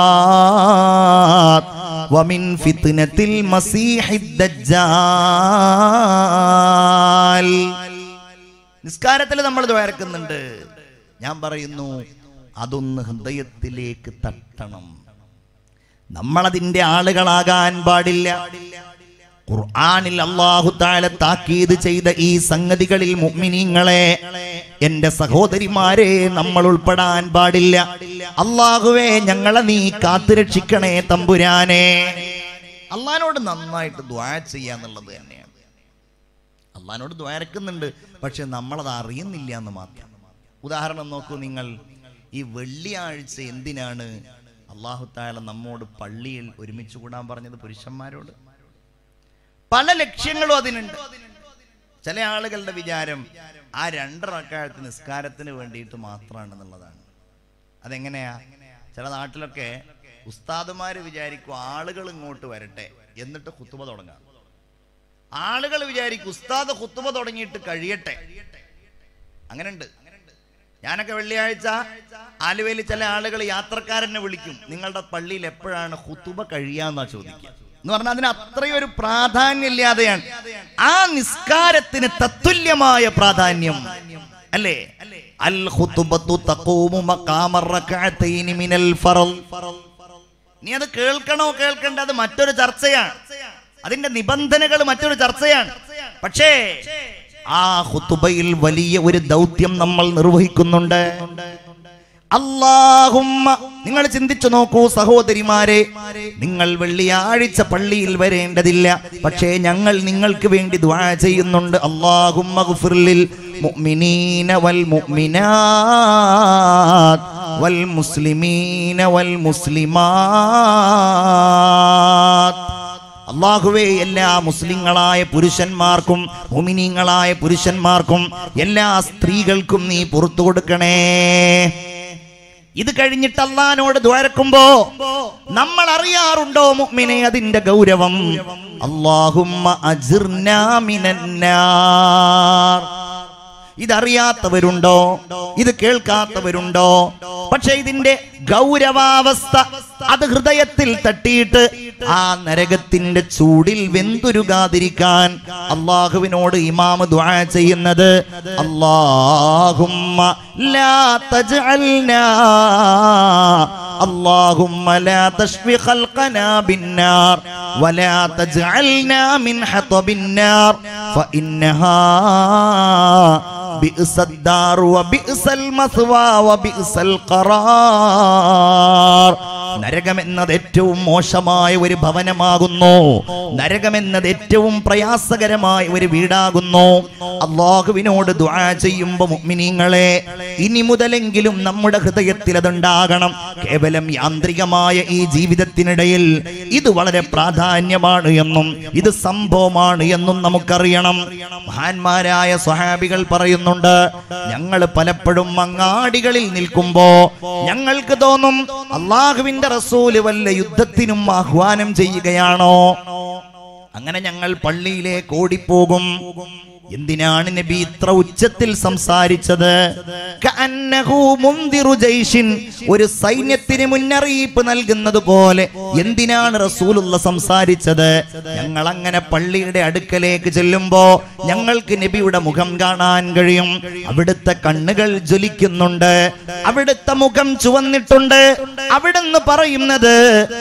മമാത് വമിൻ ഫിത്നത്തിൽ മസീഹിദ് ദജ്ജാൽ നിസ്കാരത്തിൽ നമ്മൾ ദ്വാരക്കുന്നുണ്ട് ഞാൻ പറയുന്നു അതൊന്ന് ഹൃദയത്തിലേക്ക് തട്ടണം നമ്മളതിന്റെ ആളുകളാകാൻ പാടില്ല ഖുർആനിൽ അള്ളാഹു താല താക്കീത് ചെയ്ത ഈ സംഗതികളിൽ മുഅ്മിനീങ്ങളെ എന്റെ സഹോദരിമാരെ നമ്മൾ ഉൾപ്പെടാൻ പാടില്ല അള്ളാഹുവേ ഞങ്ങളെ നീ കാത്തുരക്ഷിക്കണേ തമ്പുരാനെ അള്ളഹാനോട് നന്നായിട്ട് ദ്വാ ചെയ്യാന്നുള്ളത് തന്നെയാണ് അള്ളഹാനോട് ദ്വാരക്കുന്നുണ്ട് പക്ഷെ നമ്മളത് അറിയുന്നില്ല എന്ന് മാത്രം ഉദാഹരണം നോക്കൂ നിങ്ങൾ ഈ വെള്ളിയാഴ്ച എന്തിനാണ് അള്ളാഹു താല നമ്മോട് പള്ളിയിൽ ഒരുമിച്ച് കൂടാൻ പറഞ്ഞത് പുരുഷന്മാരോട് പല ലക്ഷ്യങ്ങളും അതിനുണ്ട് ചില ആളുകളുടെ വിചാരം ആ രണ്ടറക്കാലത്ത് നിസ്കാരത്തിന് വേണ്ടിയിട്ട് മാത്രമാണെന്നുള്ളതാണ് അതെങ്ങനെയാ ചില നാട്ടിലൊക്കെ ഉസ്താദുമാര് വിചാരിക്കും ആളുകൾ ഇങ്ങോട്ട് വരട്ടെ എന്നിട്ട് കുത്തുബ തുടങ്ങാം ആളുകൾ വിചാരിക്കും ഉസ്താദ് കുത്തുബ തുടങ്ങിയിട്ട് കഴിയട്ടെ അങ്ങനെയുണ്ട് ഞാനൊക്കെ വെള്ളിയാഴ്ച ആലുവയിൽ ചില ആളുകൾ യാത്രക്കാരനെ വിളിക്കും നിങ്ങളുടെ പള്ളിയിൽ എപ്പോഴാണ് ഹുത്തുബ കഴിയാന്നാ ചോദിക്കുക എന്ന് പറഞ്ഞാൽ അതിന് അത്രയും ഒരു പ്രാധാന്യം ഇല്ലാതെയാണ് ആ നിസ്കാരത്തിന് തത്തുല്യമായ പ്രാധാന്യം അല്ലേ അൽ ഖുതുബത്തു തഖൂമു മഖാമർ റകഅതൈനി മിനൽ ഫറൽ നീ അത് കേൾക്കണോ കേൾക്കണ്ട അത് മറ്റൊരു ചർച്ചയാണ് അതിന്റെ നിബന്ധനകൾ മറ്റൊരു ചർച്ചയാണ് പക്ഷേ ആ ഹുത്തുബയിൽ വലിയ ഒരു ദൗത്യം നമ്മൾ നിർവഹിക്കുന്നുണ്ട് അല്ലാഹുമ്മ നിങ്ങൾ ചിന്തിച്ചു നോക്കൂ സഹോദരിമാരെ നിങ്ങൾ വെള്ളിയാഴ്ച പള്ളിയിൽ വരേണ്ടതില്ല പക്ഷേ ഞങ്ങൾ നിങ്ങൾക്ക് വേണ്ടി ദ്വാ ചെയ്യുന്നുണ്ട് അല്ലാഹുമ്മ ഗുഫിർലിൽ മുഅ്മിനീന വൽ മുഅ്മിനാത്ത് വൽ മുസ്ലിമീന വൽ മുസ്ലിമാത്ത് അള്ളാഹുവേ എല്ലാ മുസ്ലിങ്ങളായ പുരുഷന്മാർക്കും മുമിനീങ്ങളായ പുരുഷന്മാർക്കും എല്ലാ സ്ത്രീകൾക്കും നീ പുറത്തു കൊടുക്കണേ ഇത് കഴിഞ്ഞിട്ട് അള്ളഹാനോട് ദ്വാരക്കുമ്പോ നമ്മൾ അറിയാറുണ്ടോ മുഅ്മിനെ അതിന്റെ ഗൗരവം അള്ളാഹുമ്മ അജിർനാ മിനന്നാർ ഇതറിയാത്തവരുണ്ടോ ഇത് കേൾക്കാത്തവരുണ്ടോ പക്ഷെ ഇതിന്റെ ഗൗരവാവസ്ഥ അത് ഹൃദയത്തിൽ തട്ടിയിട്ട് ആ നരകത്തിന്റെ ചൂടിൽ വെന്തുരുകാതിരിക്കാൻ അള്ളാഹുവിനോട് ഇമാമ് ദ്വാ ചെയ്യുന്നത് അള്ളാഹുമ്മ ലാ തജ്അൽനാ اللهم لا تشفي خلقنا بالنار ولا تجعلنا من حطب النار فإنها بئس الدار وبئس المثوى وبئس القرار നരകമെന്നത് ഏറ്റവും മോശമായ ഒരു ഭവനമാകുന്നു നരകമെന്നത് ഏറ്റവും പ്രയാസകരമായ ഒരു വീടാകുന്നു അള്ളാഹുവിനോട് ദുആ ചെയ്യുമ്പോ മുഅ്മിനീങ്ങളെ ഇനി മുതലെങ്കിലും നമ്മുടെ ഹൃദയത്തിൽ അതുണ്ടാകണം കേവലം യാന്ത്രികമായ ഈ ജീവിതത്തിനിടയിൽ ഇത് വളരെ പ്രാധാന്യമാണ് എന്നും ഇത് സംഭവമാണ് എന്നും നമുക്കറിയണം മഹാന്മാരായ സ്വഹാബികൾ പറയുന്നുണ്ട് ഞങ്ങൾ പലപ്പോഴും അങ്ങാടികളിൽ നിൽക്കുമ്പോ ഞങ്ങൾക്ക് തോന്നും അള്ളാഹുവിന്റെ റസൂല് വല്ല യുദ്ധത്തിനും ആഹ്വാനം ചെയ്യുകയാണോ അങ്ങനെ ഞങ്ങൾ പള്ളിയിലേക്ക് ഓടിപ്പോകും എന്തിനാണ് നബി ഇത്ര ഉച്ചത്തിൽ സംസാരിച്ചത് കഅന്നഹു മുൻദിറു ജയ്ഷിൻ. ഒരു സൈന്യത്തിന് മുന്നറിയിപ്പ് നൽകുന്നത് പോലെ എന്തിനാണ് റസൂലുള്ള സംസാരിച്ചത് ഞങ്ങൾ അങ്ങനെ പള്ളിയുടെ അടുക്കലേക്ക് ചെല്ലുമ്പോ ഞങ്ങൾക്ക് നബിയുടെ മുഖം കാണാൻ കഴിയും അവിടുത്തെ കണ്ണുകൾ ജ്വലിക്കുന്നുണ്ട് അവിടുത്തെ മുഖം ചുവന്നിട്ടുണ്ട് അവിടുന്ന് പറയുന്നത്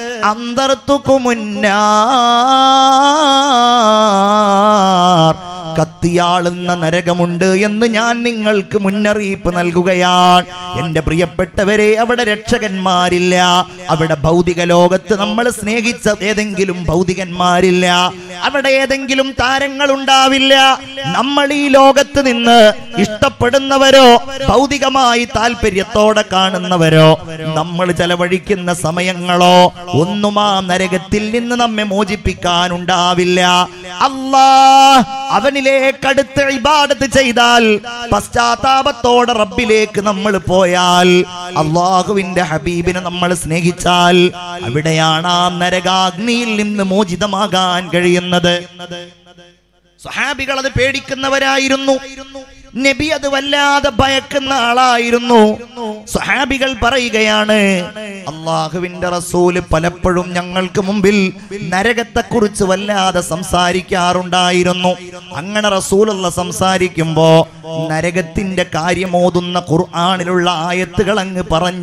അന്തർത്തുക്കുമുന്നാർ കത്തിയാളുന്ന നരകമുണ്ട് എന്ന് ഞാൻ നിങ്ങൾക്ക് മുന്നറിയിപ്പ് നൽകുകയാണ് എന്റെ പ്രിയപ്പെട്ടവരെ അവിടെ രക്ഷകന്മാരില്ല അവിടെ ഭൗതിക ലോകത്ത് നമ്മൾ സ്നേഹിച്ച ഏതെങ്കിലും ഭൗതികന്മാരില്ല അവിടെ ഏതെങ്കിലും താരങ്ങൾ ഉണ്ടാവില്ല നമ്മൾ ഈ ലോകത്ത് നിന്ന് ഇഷ്ടപ്പെടുന്നവരോ ഭൗതികമായി താല്പര്യത്തോടെ കാണുന്നവരോ നമ്മൾ ചെലവഴിക്കുന്ന സമയങ്ങളോ ഒന്നും ആ നരകത്തിൽ നിന്ന് നമ്മെ മോചിപ്പിക്കാനുണ്ടാവില്ല അല്ലാ അവനിലേക്ക് അടുത്ത് ഇബാദത്ത് ചെയ്താൽ പശ്ചാത്താപത്തോടെ റബ്ബിലേക്ക് നമ്മൾ പോയാൽ അള്ളാഹുവിന്റെ ഹബീബിനെ നമ്മൾ സ്നേഹിച്ചാൽ അവിടെയാണ് ആ നരകാഗ്നിയിൽ നിന്ന് മോചിതമാകാൻ കഴിയുന്നത് സ്വഹാബികൾ അത് പേടിക്കുന്നവരായിരുന്നു നബി അത് വല്ലാതെ ഭയക്കുന്ന ആളായിരുന്നു സ്വഹാബികൾ പറയുകയാണ് അള്ളാഹുവിന്റെ റസൂല് പലപ്പോഴും ഞങ്ങൾക്ക് മുമ്പിൽ നരകത്തെക്കുറിച്ച് വല്ലാതെ സംസാരിക്കാറുണ്ടായിരുന്നു അങ്ങനെ റസൂലുള്ള സംസാരിക്കുമ്പോ നരകത്തിന്റെ കാര്യമോതുന്ന ഖുർആാനിലുള്ള ആയത്തുകൾ അങ്ങ്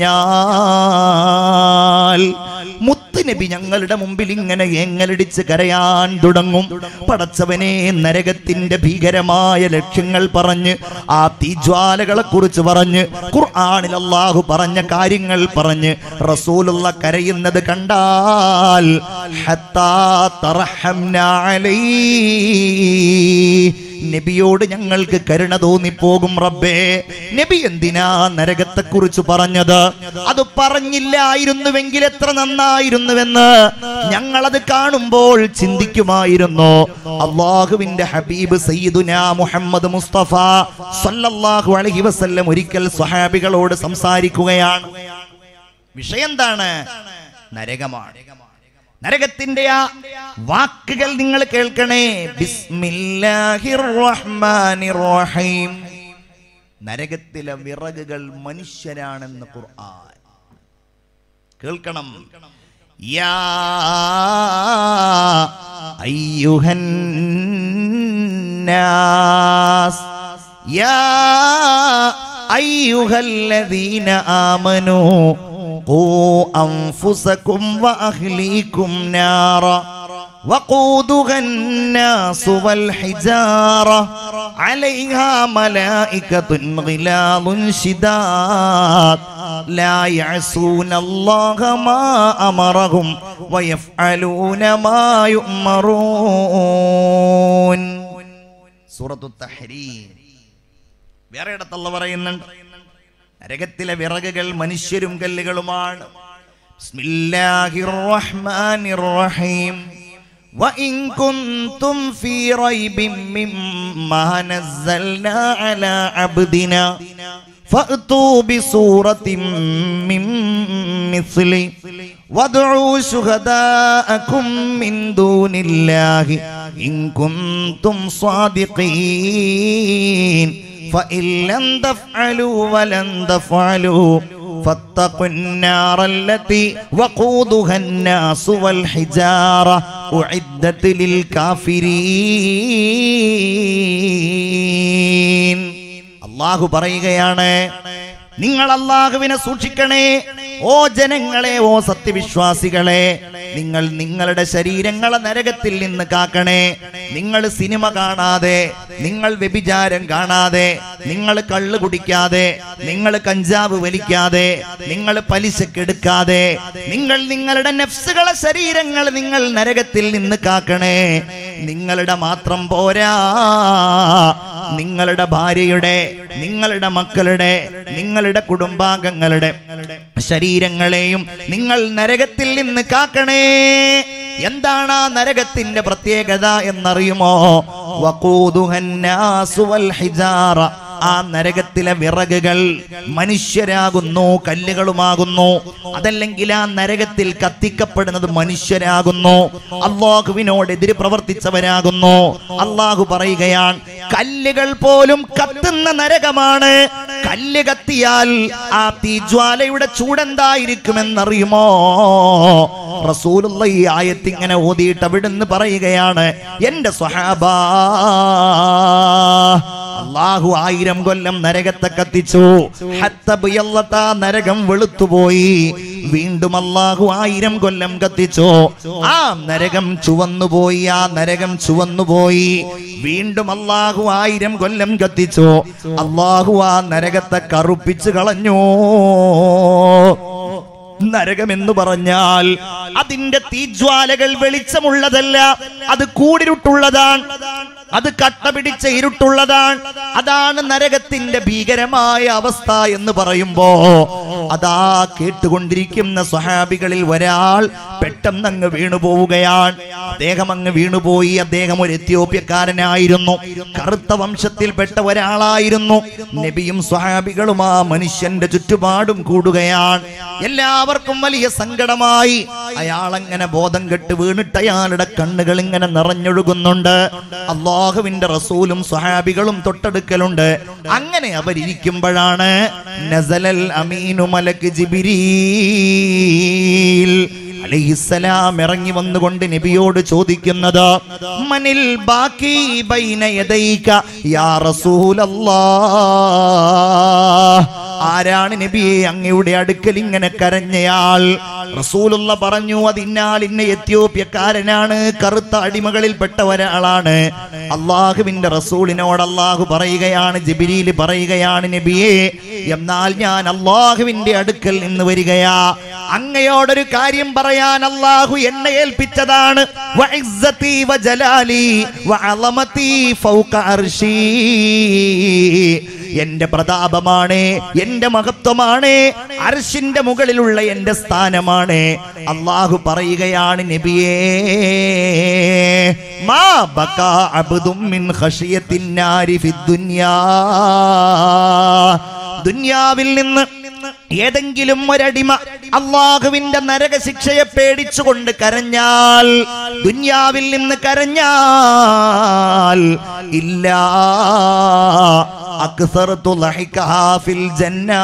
പറഞ്ഞാൽ മുത്ത് നബി ഞങ്ങളുടെ മുമ്പിൽ ഇങ്ങനെ എങ്ങലടിച്ച് കരയാൻ തുടങ്ങും പടച്ചവനെ നരകത്തിന്റെ ഭീകരമായ ലക്ഷ്യങ്ങൾ പറഞ്ഞ് ആ തീജ്വാലകളെ കുറിച്ച് പറഞ്ഞ് ഖുർആനിൽ അള്ളാഹു പറഞ്ഞ കാര്യങ്ങൾ പറഞ്ഞ് റസൂലുള്ള കരയുന്നത് കണ്ടാൽ ഹത്താ തറഹംനാ അലൈഹി നബിയോട് ഞങ്ങൾക്ക് കരുണ തോന്നിപ്പോകും റബ്ബേ നബി എന്തിനാ നരകത്തെ കുറിച്ച് പറഞ്ഞത് അത് പറഞ്ഞില്ലായിരുന്നുവെങ്കിൽ എത്ര നന്നായിരുന്നുവെന്ന് ഞങ്ങളത് കാണുമ്പോൾ ചിന്തിക്കുമായിരുന്നു അള്ളാഹുവിന്റെ ഹബീബ് സയ്യിദുന മുഹമ്മദ് മുസ്തഫ സല്ലല്ലാഹു അലൈഹി വസല്ലം ഒരിക്കൽ സ്വഹാബികളോട് സംസാരിക്കുകയാണ് വിഷയം എന്താണ് നരകമാണ് നരകത്തിന്റെ ആ വാക്കുകൾ നിങ്ങൾ കേൾക്കണേ ബിസ്മില്ലാഹിർ റഹ്മാനിർ റഹീം നരകത്തിലെ വിറകുകൾ മനുഷ്യരാണെന്ന് ഖുർആൻ കേൾക്കണം യാ അയ്യുഹൻ നാസ് യാ അയ്യുഹല്ലദീന ആമനൂ قوا أنفسكم وأهليكم نارا وقودها الناس والحجارة عليها ملائكة غلاظ شداد لا يعصون الله ما أمرهم ويفعلون ما يؤمرون سورة التحريم വേറെ ഇടത്തുള്ള പറയുന്നുണ്ട് നരകത്തിലെ വിറകുകൾ മനുഷ്യരും കല്ലുകളുമാണ് ബിസ്മില്ലാഹിർ റഹ്മാനിർ റഹീം وإن كنتم في ريب مما نزلنا على عبدنا فأتوا بسورة من مثله وادعوا شهداءكم من دون الله إن كنتم صادقين فإن لم تفعلوا ولن تفعلوا فاتقوا النار التي وقودها الناس والحجارة أعدت للكافرين അള്ളാഹു പറയുകയാണ് നിങ്ങൾ അള്ളാഹുവിനെ സൂക്ഷിക്കണേ ഓ ജനങ്ങളെ ഓ സത്യവിശ്വാസികളെ നിങ്ങൾ നിങ്ങളുടെ ശരീരങ്ങളെ നരകത്തിൽ നിന്ന് കാക്കണേ നിങ്ങൾ സിനിമ കാണാതെ നിങ്ങൾ വ്യഭിചാരം കാണാതെ നിങ്ങൾ കള്ള് കുടിക്കാതെ നിങ്ങൾ കഞ്ചാവ് വലിക്കാതെ നിങ്ങൾ പലിശക്കെടുക്കാതെ നിങ്ങൾ നിങ്ങളുടെ നഫ്സുകളെ ശരീരങ്ങൾ നിങ്ങൾ നരകത്തിൽ നിന്ന് കാക്കണേ നിങ്ങളുടെ മാത്രം പോരാ നിങ്ങളുടെ ഭാര്യയുടെ നിങ്ങളുടെ മക്കളുടെ നിങ്ങളുടെ കുടുംബാംഗങ്ങളുടെ ശരീരങ്ങളെയും നിങ്ങൾ നരകത്തിൽ നിന്ന് കാക്കണേ എന്താണ് ആ നരകത്തിന്റെ പ്രത്യേകത എന്നറിയുമോ വഖൂദുഹന്നാസു വൽ ഹിജാറ ആ നരകത്തിലെ വിറകുകൾ മനുഷ്യരാകുന്നു കല്ലുകളുമാകുന്നു അതല്ലെങ്കിൽ ആ നരകത്തിൽ കത്തിക്കപ്പെടുന്നത് മനുഷ്യരാകുന്നു അള്ളാഹുവിനോട് എതിര് പ്രവർത്തിച്ചവരാകുന്നു അള്ളാഹു പറയുകയാണ് കല്ലുകൾ പോലും കത്തുന്ന നരകമാണ് കല്ല് കത്തിയാൽ ആ തീജ്വാലയുടെ ചൂടെന്തായിരിക്കുമെന്നറിയുമോ റസൂലുള്ള ഈ ആയത്ത് ഇങ്ങനെ ഓതിയിട്ട് അവിടുന്ന് പറയുകയാണ് എന്റെ സ്വഹാബാ അള്ളാഹു ആയിരം കൊല്ലം നരകത്തെ കത്തിച്ചു ഹത്ത ബിയല്ലത്ത നരകം വെളുത്തുപോയി വീണ്ടും അള്ളാഹു ആയിരം കൊല്ലം കത്തിച്ചു ആ നരകം ചുവന്നുപോയി ആ നരകം ചുവന്നുപോയി വീണ്ടും അള്ളാഹു ആയിരം കൊല്ലം കത്തിച്ചു അള്ളാഹു ആ നരകത്തെ കറുപ്പിച്ചു കളഞ്ഞു നരകം എന്ന് പറഞ്ഞാൽ അതിന്റെ തീജ്വാലകൾ വെളിച്ചമുള്ളതല്ല അത് കൂടിരുട്ടുള്ളതാണ് അത് കട്ട പിടിച്ച ഇരുട്ടുള്ളതാണ് അതാണ് നരകത്തിന്റെ ഭീകരമായ അവസ്ഥ എന്ന് പറയുമ്പോ അതാ കേട്ടുകൊണ്ടിരിക്കുന്ന സ്വഹാബികളിൽ ഒരാൾ പെട്ടെന്ന് അങ്ങ് വീണു പോവുകയാണ് അദ്ദേഹം അങ്ങ് വീണുപോയി അദ്ദേഹം ഒരു എത്യോപ്യക്കാരനായിരുന്നു കറുത്ത വംശത്തിൽപ്പെട്ട ഒരാളായിരുന്നു നബിയും സ്വഹാബികളും ആ മനുഷ്യന്റെ ചുറ്റുപാടും കൂടുകയാണ് എല്ലാവർക്കും വലിയ സങ്കടമായി അയാൾ അങ്ങനെ ബോധം കെട്ട് വീണിട്ട് അയാളുടെ കണ്ണുകൾ ഇങ്ങനെ നിറഞ്ഞൊഴുകുന്നുണ്ട് അള്ളാഹുവിന്റെ റസൂലും സ്വഹാബികളും തൊട്ടടുക്കലുണ്ട് അങ്ങനെ അവരിയ്ക്കുമ്പോഴാണ് നസലൽ അമീനു മലക്ക് ജിബിരീൽ അലൈഹിസ്സലാം ഇറങ്ങി വന്നുകൊണ്ട് നബിയോട് ചോദിക്കുന്നത് മനിൽ ബാക്കി ബൈന യദൈക യാ റസൂലല്ലാഹ് ആരാണ് നബിയെ അങ്ങയുടെ അടുക്കൽ ഇങ്ങനെ കരഞ്ഞയാൾ റസൂലുള്ള പറഞ്ഞു അതിന്നാൽ ഇന്ന എത്യോപ്യക്കാരനാണ് കറുത്ത അടിമകളിൽപ്പെട്ട ഒരാളാണ് അള്ളാഹുവിന്റെ റസൂലിനോട് അള്ളാഹു പറയുകയാണ് ജിബിരിയിൽ പറയുകയാണ് നബിയെ എന്നാൽ ഞാൻ അള്ളാഹുവിന്റെ അടുക്കൽ നിന്ന് വരികയാ അങ്ങയോടൊരു കാര്യം പറയാൻ അള്ളാഹു എന്നെ ഏൽപ്പിച്ചതാണ് വഇസ്സതി വജലാലി വഅളമതി ഫൗക അർശീ എന്റെ പ്രതാപമാണ് എന്റെ മഹത്വമാണ് അർഷിന്റെ മുകളിലുള്ള എന്റെ സ്ഥാനമാണ് അള്ളാഹു പറയുകയാണ് നബിയേ മാ ബകാ അബ്ദും മിൻ ഖശിയത്തിന്നാരി ഫിദ്ദുനിയാ ദുന്യാവിൽ നിന്ന് ഏതെങ്കിലും ഒരടിമ അള്ളാഹുവിന്റെ നരകശിക്ഷയെ പേടിച്ചുകൊണ്ട് കരഞ്ഞാൽ ദുന്യാവിൽ നിന്ന് കരഞ്ഞാൽ ഇല്ല അക്സറത്തു ലഹിക്കഹാ ഫിൽ ജന്നാ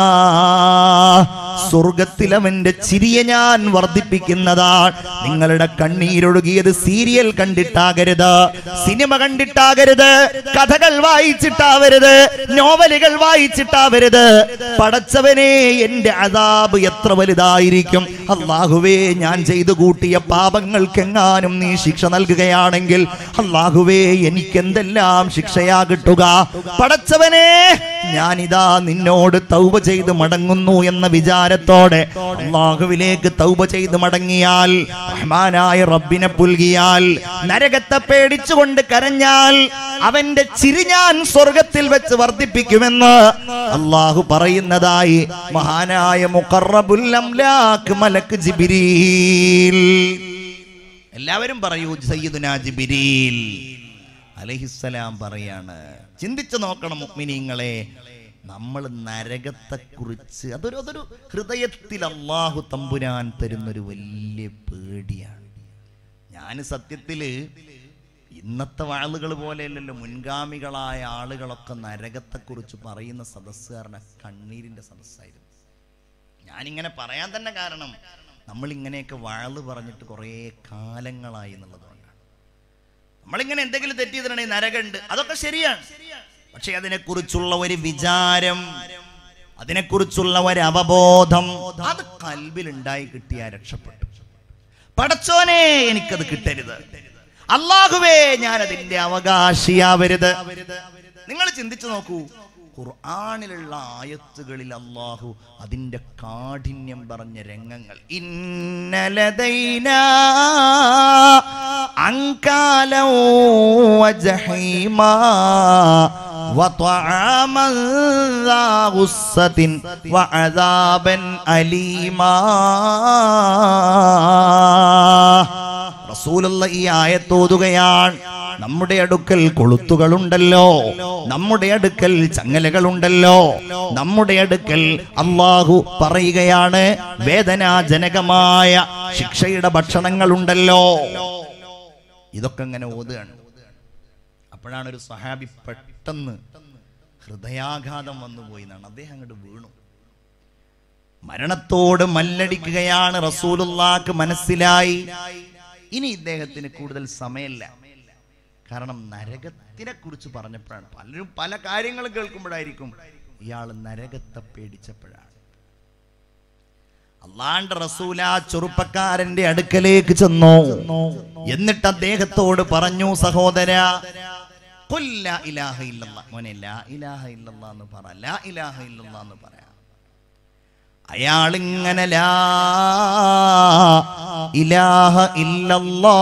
സ്വർഗത്തിൽ അവന്റെ ചിരിയെ ഞാൻ വർദ്ധിപ്പിക്കുന്നതാണ് നിങ്ങളുടെ കണ്ണീരൊഴുകിയത് സീരിയൽ കണ്ടിട്ടാകരുത് സിനിമ കണ്ടിട്ടാകരുത് കഥകൾ വായിച്ചിട്ടാവരുത് നോവലുകൾ വായിച്ചിട്ടാവരുത് പടച്ചവനെ എന്റെ അതാബ് എത്ര വലുതായിരിക്കും അള്ളാഹുവേ ഞാൻ ചെയ്തു കൂട്ടിയ പാപങ്ങൾക്കെങ്ങാനും നീ ശിക്ഷ നൽകുകയാണെങ്കിൽ അള്ളാഹുവേ എനിക്കെന്തെല്ലാം ശിക്ഷയാ കിട്ടുക പടച്ചവനെ ഞാനിതാ നിന്നോട് തൗബ ചെയ്ത് മടങ്ങുന്നു എന്ന വിചാരത്തോടെ അള്ളാഹുവിലേക്ക് തൗബ ചെയ്ത് മടങ്ങിയാൽ റഹ്മാനായ റബ്ബിനെ പുൽകിയാൽ നരകത്തെ പേടിച്ചുകൊണ്ട് കരഞ്ഞാൽ അവന്റെ ചിരി ഞാൻ സ്വർഗത്തിൽ വെച്ച് വർദ്ധിപ്പിക്കുമെന്ന് അള്ളാഹു പറയുന്നതായി മഹാനായ മുഖറബുൽ അംലാക്ക് മലക്ക് ജിബിരീൽ എല്ലാവരും പറയൂ സയ്യിദുനാ ജിബിരീൽ അലഹിസ്സലാം പറയാണ് ചിന്തിച്ചു നോക്കണം മുഅ്മിനീങ്ങളെ നമ്മൾ നരകത്തെക്കുറിച്ച് അതൊരു അതൊരു ഹൃദയത്തിൽ അള്ളാഹു തമ്പുരാൻ തരുന്നൊരു വലിയ പേടിയാണ് ഞാൻ സത്യത്തില് ഇന്നത്തെ വാളുകൾ പോലെയല്ലല്ലോ മുൻഗാമികളായ ആളുകളൊക്കെ നരകത്തെക്കുറിച്ച് പറയുന്ന സദസ്സുകാരനെ കണ്ണീരിന്റെ സദസ്സായിരുന്നു ഞാനിങ്ങനെ പറയാൻ തന്നെ കാരണം നമ്മൾ ഇങ്ങനെയൊക്കെ വാള് പറഞ്ഞിട്ട് കുറേ കാലങ്ങളായി എന്നുള്ളതുകൊണ്ടാണ് നമ്മളിങ്ങനെ എന്തെങ്കിലും തെറ്റ് ചെയ്തിട്ടുണ്ടെങ്കിൽ നരകമുണ്ട് അതൊക്കെ ശരിയാണ് പക്ഷെ അതിനെക്കുറിച്ചുള്ള ഒരു വിചാരം അതിനെക്കുറിച്ചുള്ള ഒരു അവബോധം അത് കൽബിൽ ഉണ്ടായി കിട്ടിയാൽ രക്ഷപ്പെട്ടു പടച്ചോനെ എനിക്കത് കിട്ടരുത് അള്ളാഹുവേ ഞാൻ അതിന്റെ അവകാശിയാവരുത് നിങ്ങൾ ചിന്തിച്ചു നോക്കൂ ഖുർആനിലുള്ള ആയത്തുകളിൽ അള്ളാഹു അതിന്റെ കാഠിന്യം പറഞ്ഞ രംഗങ്ങൾ ഇന്നലതൈന അങ്കാലോ വജഹീമാ وطعاما ذا غصة وعذابا أليما റസൂലുള്ള ഈ ആയത്തോതുകയാണ് നമ്മുടെ അടുക്കൽ കൊളുത്തുകളുണ്ടല്ലോ നമ്മുടെ അടുക്കൽ ചങ്ങലകളുണ്ടല്ലോ നമ്മുടെ അടുക്കൽ അള്ളാഹു പറയുകയാണ് വേദനാജനകമായ ശിക്ഷയുടെ ഭക്ഷണങ്ങളുണ്ടല്ലോ ഇതൊക്കെ ഇങ്ങനെ ഓതുകയാണ് അപ്പോഴാണ് ഒരു സഹാബി പെട്ടെന്ന് ഹൃദയാഘാതം വന്നു പോയി എന്നാണ് അദ്ദേഹം അങ്ങോട്ട് വീണു മരണത്തോട് മല്ലടിക്കുകയാണ് റസൂലുള്ളാക്ക് മനസ്സിലായി ഇനി ഇദ്ദേഹത്തിന് കൂടുതൽ സമയമില്ല കാരണം നരകത്തിനെ കുറിച്ച് പറഞ്ഞപ്പോഴാണ് പലരും പല കാര്യങ്ങൾ കേൾക്കുമ്പോഴായിരിക്കും ഇയാൾ നരകത്തെ പേടിച്ചപ്പോഴാണ് അള്ളാണ്ട് റസൂല ആ ചെറുപ്പക്കാരന്റെ അടുക്കലേക്ക് ചെന്നു എന്നിട്ട് അദ്ദേഹത്തോട് പറഞ്ഞു സഹോദര "ഖുൽ ലാ ഇലാഹ ഇല്ലല്ലാ." മോനെ ലാ ഇലാഹ ഇല്ലല്ലാ എന്ന് പറ ലാ ഇലാഹ ഇല്ലല്ലാ എന്ന് പറയാം അയാളിങ്ങനെ ലാ ഇലാഹ ഇല്ലല്ലാ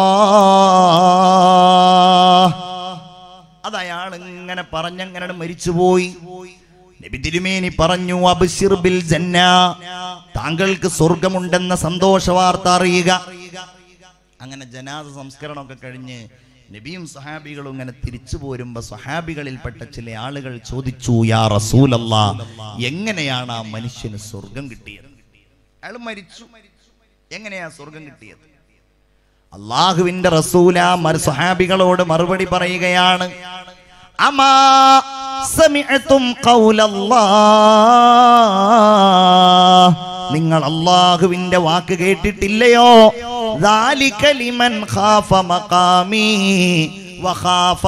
അത് അയാൾ ഇങ്ങനെ പറഞ്ഞങ്ങനെ മരിച്ചുപോയി നബി തിരുമേനി പറഞ്ഞു അബ്ശിർ ബിൽ ജന്ന താങ്കൾക്ക് സ്വർഗമുണ്ടെന്ന സന്തോഷ വാർത്ത അറിയുക അങ്ങനെ ജനാസ സംസ്കരണമൊക്കെ കഴിഞ്ഞ് നബിയും സഹാബികളും ഇങ്ങനെ തിരിച്ചു പോരുമ്പോ സഹാബികളിൽപ്പെട്ട ചില ആളുകൾ ചോദിച്ചു യാ റസൂലല്ലാ എങ്ങനെയാണ് ആ മനുഷ്യന് സ്വർഗം കിട്ടിയത് അയാൾ മരിച്ചു എങ്ങനെയാ സ്വർഗം കിട്ടിയത് അള്ളാഹുവിന്റെ റസൂല മർ സഹാബികളോട് മറുപടി പറയുകയാണ് അമാ സമിഅതും ഖൗലല്ലാ നിങ്ങൾ അള്ളാഹുവിന്റെ വാക്ക് കേട്ടിട്ടില്ലയോ ذلك لمن خاف مقامي وخاف